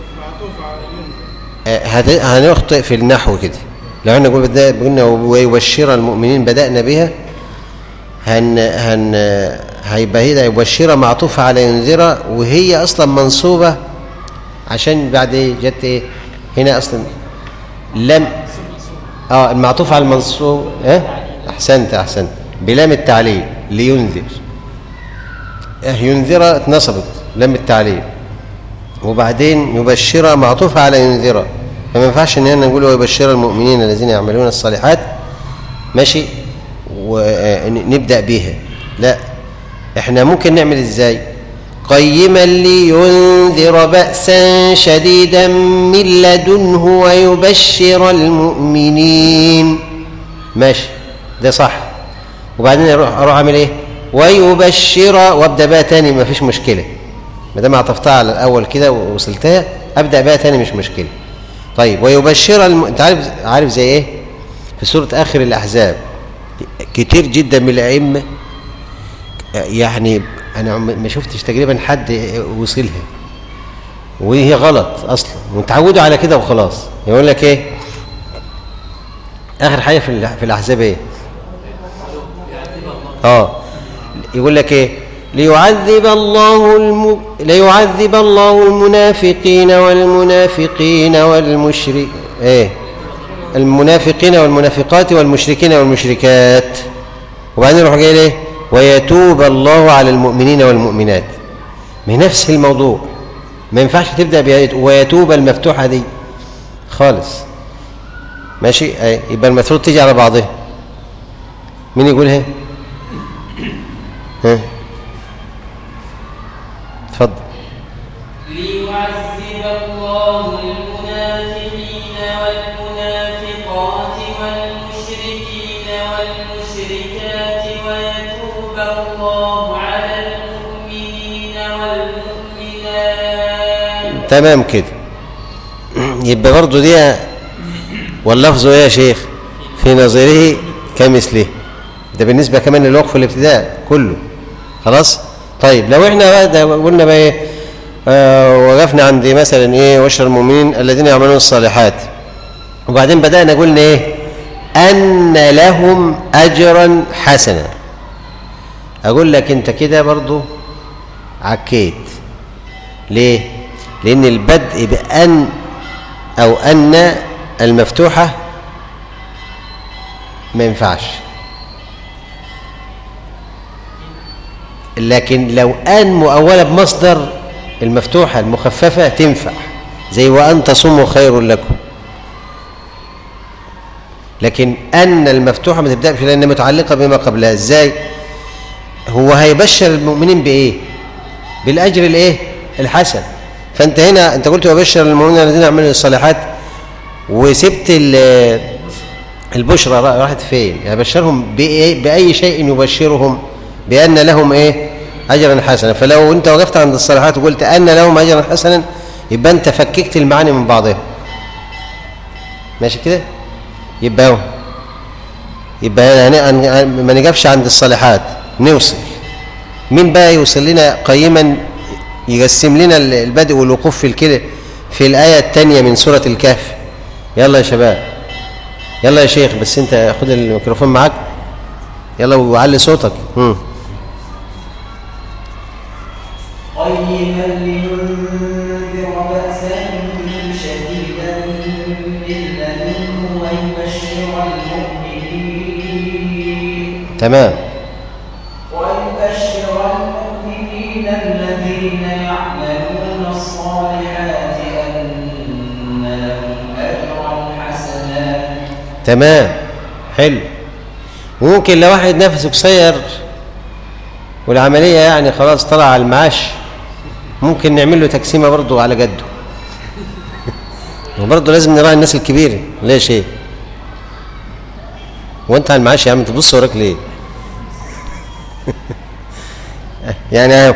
آه، هت- هنخطئ في النحو كده لو احنا قلنا بدأ- قلنا ويبشر المؤمنين بدأنا بها هن هن هيبقى هنا يبشر معطوفة على ينذر وهي أصلا منصوبة عشان بعد ايه جت ايه هنا أصلا لم اه المعطوف على المنصوب اه أحسنت أحسنت بلام التعليل لينذر اه ينذر اتنصبت لام التعليل وبعدين يبشر معطوفة على ينذر فما ينفعش ان احنا نقول ويبشر المؤمنين الذين يعملون الصالحات ماشي ونبدأ بيها لا احنا ممكن نعمل ازاي قيما لينذر بأسا شديدا من لدنه ويبشر المؤمنين ماشي ده صح وبعدين اروح اروح اعمل ايه ويبشر وابدا بقى تاني ما فيش مشكله ما دام عطفتها على الاول كده ووصلتها ابدا بقى تاني مش مشكله طيب ويبشر الم... انت عارف عارف زي ايه في سوره اخر الاحزاب كتير جدا من الائمه يعني انا ما شفتش تقريبا حد وصلها وهي غلط اصلا وتعودوا على كده وخلاص يقول لك ايه اخر حاجه في الأح- في الاحزاب ايه اه يقول لك ايه ليعذب الله الم... ليعذب الله المنافقين والمنافقين والمشرك ايه المنافقين والمنافقات والمشركين والمشركات وبعدين يروح جاي ليه ويتوب الله على المؤمنين والمؤمنات من نفس الموضوع ما ينفعش تبدا بآية ويتوب المفتوحه دي خالص ماشي ايه يبقى المفروض تيجي على بعضها مين يقولها ها اتفضل ليعذب الله المنافقين والمنافقات والمشركين والمشركات ويتوب الله على المؤمنين والمؤمنات تمام كده يبقى برضو دي واللفظ ايه يا شيخ في نظيره كمثله ده بالنسبه كمان للوقف والابتداء كله خلاص طيب لو احنا بقى ده قلنا بقى ايه آه وقفنا عند مثلا ايه وشر المؤمنين الذين يعملون الصالحات وبعدين بدانا قلنا ايه ان لهم اجرا حسنا اقول لك انت كده برضو عكيت ليه لان البدء بان او ان المفتوحه ما ينفعش لكن لو ان مؤوله بمصدر المفتوحه المخففه تنفع زي وان تصوموا خير لكم لكن ان المفتوحه ما تبداش لانها متعلقه بما قبلها ازاي هو هيبشر المؤمنين بايه بالاجر الايه الحسن فانت هنا انت قلت وبشر المؤمنين الذين يعملون الصالحات وسبت ال- البشرى را- راحت فين يعني بشرهم بإيه؟ باي شيء يبشرهم بان لهم ايه اجرا حسنا فلو انت وقفت عند الصالحات وقلت ان لهم اجرا حسنا يبقى انت فككت المعاني من بعضها ماشي كده يبقى هو يبقى هن- هن- هن- ما نقفش عند الصالحات نوصل مين بقى يوصل لنا قيما يقسم لنا ال- البدء والوقوف في الكده في الآية الثانية من سورة الكهف يلا يا شباب يلا يا شيخ بس انت خد الميكروفون معاك يلا وعلي صوتك مم. قيما لينذر بأسا شديدا من لدنه ويبشر المؤمنين تمام ويبشر المؤمنين الذين يعملون الصالحات أن لهم أجرا حسنا تمام حلو وممكن لو واحد نفسه قصير والعملية يعني خلاص طلع على المعاش ممكن نعمل له تقسيمة برضه على جده وبرضه لازم نراعي الناس الكبيرة ليش ايه وانت على المعاش يا عم تبص وراك ليه يعني اهو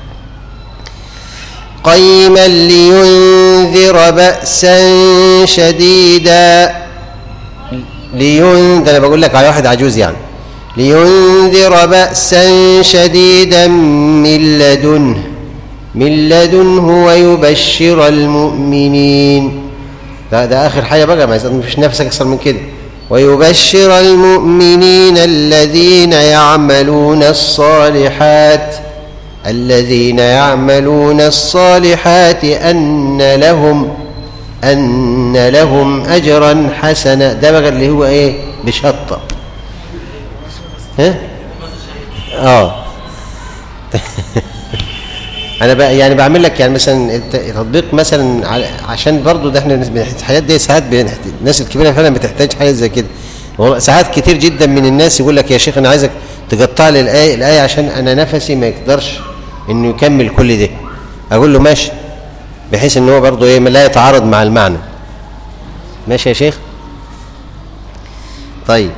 قيما لينذر بأسا شديدا لينذر انا بقول لك على واحد عجوز يعني لينذر بأسا شديدا من لدنه من لدنه ويبشر المؤمنين ده, ده آخر حاجة بقى ما فيش نفسك أكثر من كده ويبشر المؤمنين الذين يعملون الصالحات الذين يعملون الصالحات أن لهم أن لهم أجرا حسنا ده بقى اللي هو إيه بشطة ها اه انا بقى يعني بعمل لك يعني مثلا الت- تطبيق مثلا على- عشان برضو ده احنا بنحت- الحاجات دي ساعات بنحت- الناس الكبيره فعلا بتحتاج حاجه زي كده والله ساعات كتير جدا من الناس يقول لك يا شيخ انا عايزك تقطع لي الايه الايه عشان انا نفسي ما يقدرش انه يكمل كل ده اقول له ماشي بحيث ان هو برضو ايه لا يتعارض مع المعنى ماشي يا شيخ طيب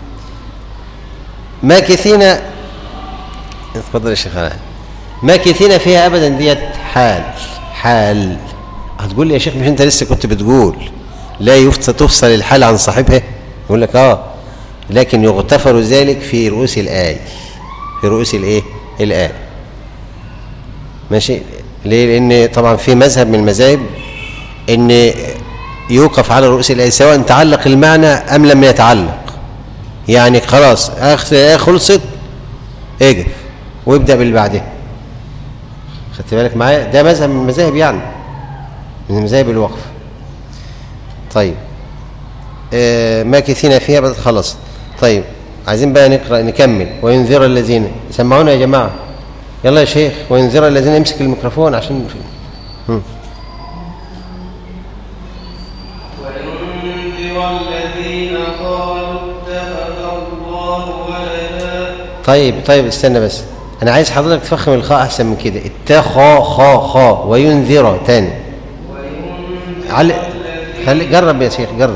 ماكثين اتفضل يا شيخ علاء ماكثين فيها ابدا ديت حال حال هتقول لي يا شيخ مش انت لسه كنت بتقول لا يفصل تفصل الحال عن صاحبها يقول لك اه لكن يغتفر ذلك في رؤوس الايه في رؤوس الايه الايه ماشي ليه لان طبعا في مذهب من المذاهب ان يوقف على رؤوس الايه سواء تعلق المعنى ام لم يتعلق يعني خلاص اخر الايه خلصت اجف وابدا باللي بعدها خدت بالك معايا ده مذهب من المذاهب يعني من مذاهب الوقف طيب آه ماكثين فيها بس خلص طيب عايزين بقى نقرا نكمل وينذر الذين سمعونا يا جماعه يلا يا شيخ وينذر الذين يمسك الميكروفون عشان هم. وينذر الذين قالوا اتخذ الله ولدا طيب طيب استنى بس انا عايز حضرتك تفخم الخاء احسن من كده اتخا خا خا وينذر تاني علي خلي جرب يا شيخ جرب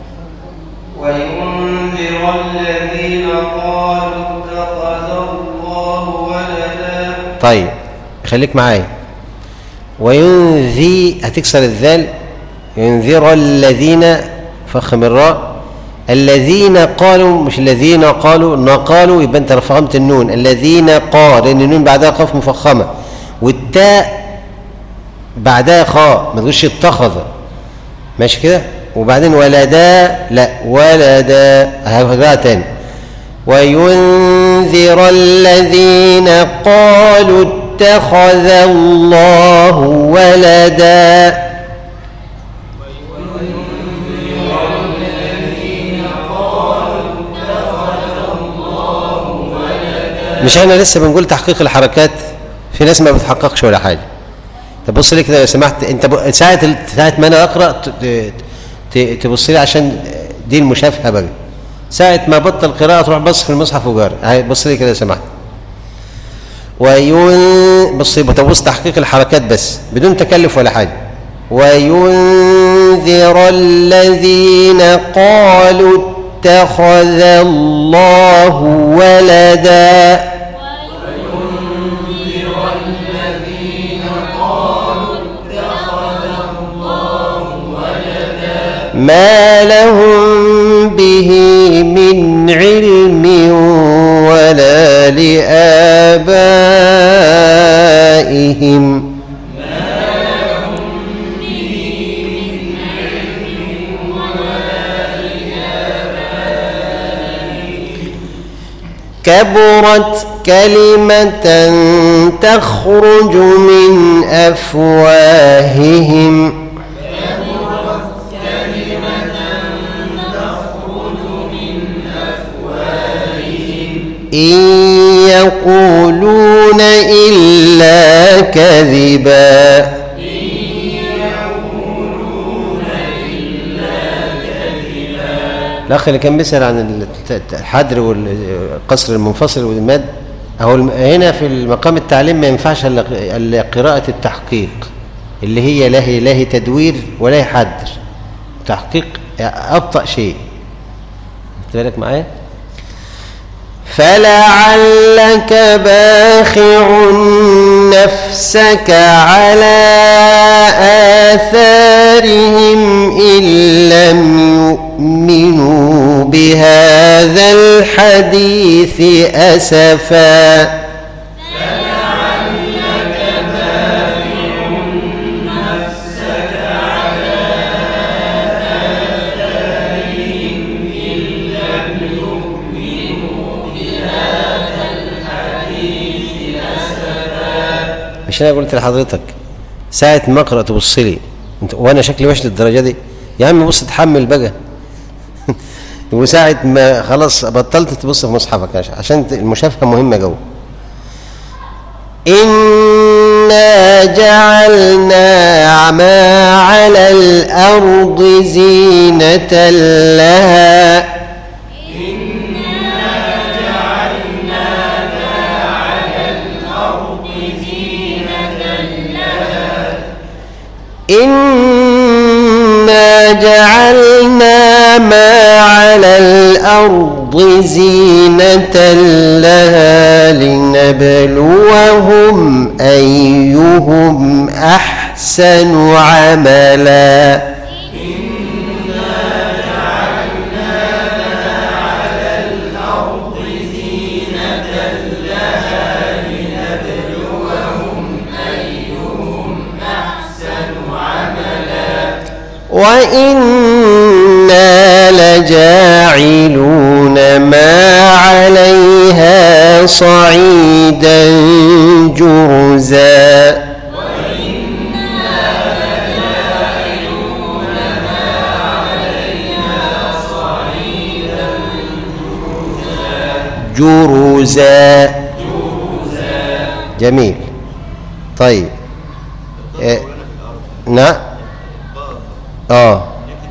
وينذر الذين قالوا اتخذ الله ولدا طيب خليك معايا وينذي هتكسر الذال ينذر الذين فخم الراء الذين قالوا مش الذين قالوا ان قالوا يبقى انت فخمت النون الذين قال لان النون بعدها قاف مفخمه والتاء بعدها خاء ما تقولش اتخذ ماشي كده وبعدين ولدا لا ولدا هقولها تاني وينذر الذين قالوا اتخذ الله ولدا مش احنا لسه بنقول تحقيق الحركات في ناس ما بتحققش ولا حاجه طب بص لي كده لو سمحت انت ب... ساعه ساعه ما انا اقرا ت... ت... تبص لي عشان دي المشافهه بقى ساعه ما بطل قراءه تروح بص في المصحف وجار هاي بص لي كده لو سمحت وين بص يبقى بص تحقيق الحركات بس بدون تكلف ولا حاجه وينذر الذين قالوا اتخذ الله ولدا ما لهم به من علم ولا لآبائهم كبرت كلمة تخرج من أفواههم إن يقولون إلا كذبا الأخ اللي كان بيسأل عن الحدر والقصر المنفصل والمد أهو الم- هنا في المقام التعليم ما ينفعش إلا إلا قراءة التحقيق اللي هي لا هي لا هي تدوير ولا هي حدر تحقيق أبطأ شيء خدت بالك معايا؟ فلعلك باخع نفسك على آثارهم إن لم يؤمنوا بهذا الحديث أسفا مش انا قلت لحضرتك ساعة ما اقرا تبص لي انت وانا شكلي وحش للدرجة دي يا عم بص اتحمل بقى وساعة ما خلاص بطلت تبص في مصحفك عشان- عشان المشافهة مهمة جو إنا جعلنا ما على الأرض زينة لها إنا جعلنا ما على الأرض زينة لها لنبلوهم أيهم أحسن عملا وإنا لجاعلون ما عليها صعيدا جرزا جرزا جميل طيب إيه. نعم اه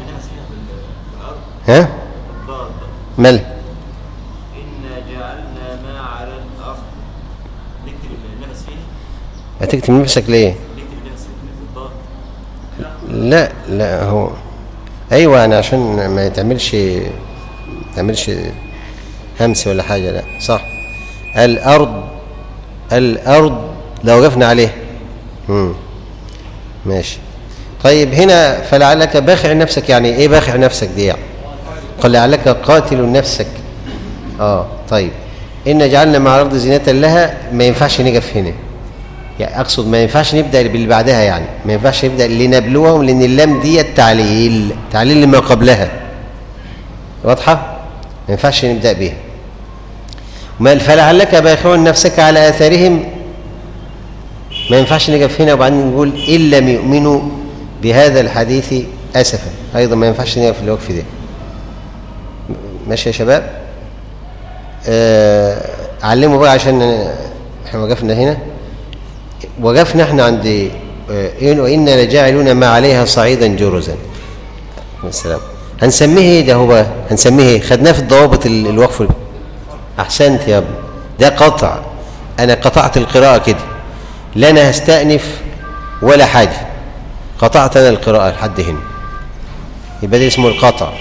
ها مال إنا جعلنا ما على الأرض نكتب النفس فيه هتكتب نفسك ليه نكتب النفس في الضاد لا لا هو ايوه انا عشان ما يتعملش ما يتعملش همس ولا حاجه لا صح الارض الارض لو وقفنا عليه امم ماشي طيب هنا فلعلك باخع نفسك يعني ايه باخع نفسك دي يعني قال لعلك قاتل نفسك اه طيب ان جعلنا مع الارض زينه لها ما ينفعش نقف هنا يعني اقصد ما ينفعش نبدا باللي بعدها يعني ما ينفعش نبدا لنبلوهم لان اللام دي التعليل تعليل لما قبلها واضحه ما ينفعش نبدا بيها ما فلعلك باخع نفسك على اثارهم ما ينفعش نقف هنا وبعدين نقول ان لم يؤمنوا بهذا الحديث اسفا ايضا ما ينفعش نقف في الوقف ده ماشي يا شباب آه اعلمه بقى عشان احنا وقفنا هنا وقفنا احنا عند آه، إن وإنا لجاعلون ما عليها صعيدا جرزا السلام هنسميه ايه ده هو بقى هنسميه ايه خدناه في الضوابط ال- الوقف احسنت يا ابني ده قطع انا قطعت القراءه كده لا انا هستأنف ولا حاجه قطعت انا القراءه لحد هنا يبقى ده اسمه القطع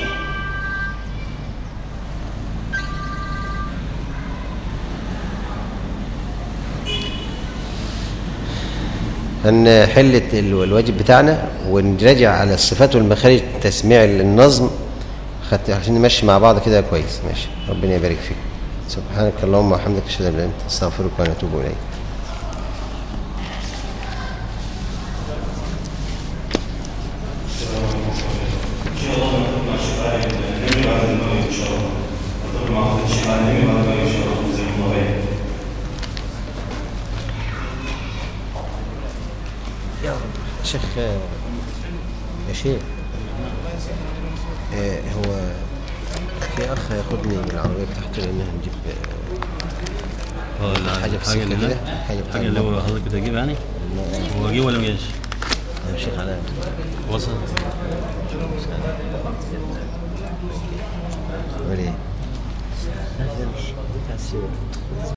هنحل الت- ال- الواجب بتاعنا ونراجع على الصفات والمخارج تسميع النظم خدت- عشان نمشي مع بعض كده كويس ماشي ربنا يبارك فيك سبحانك اللهم وبحمدك اشهد ان لا اله الا انت استغفرك ونتوب اليك ان شاء الله ناخد مع الشيخ علي النبي بعد المغرب ان شاء الله ناخد مع الشيخ علي النبي بعد المغرب ان شاء الله زي ما غير شيخ يا شيخ آه، هو في اخ هياخدني بالعربيه بتاعته لان هنجيب اه لا حاجة في حاجة السكة اللي كده، لا حاجة بتاع حاجة اللي هو المطبخ. حضرتك بتجيبها يعني هو جه ولا ما جاش؟ يا شيخ علاء وصل عامل ايه؟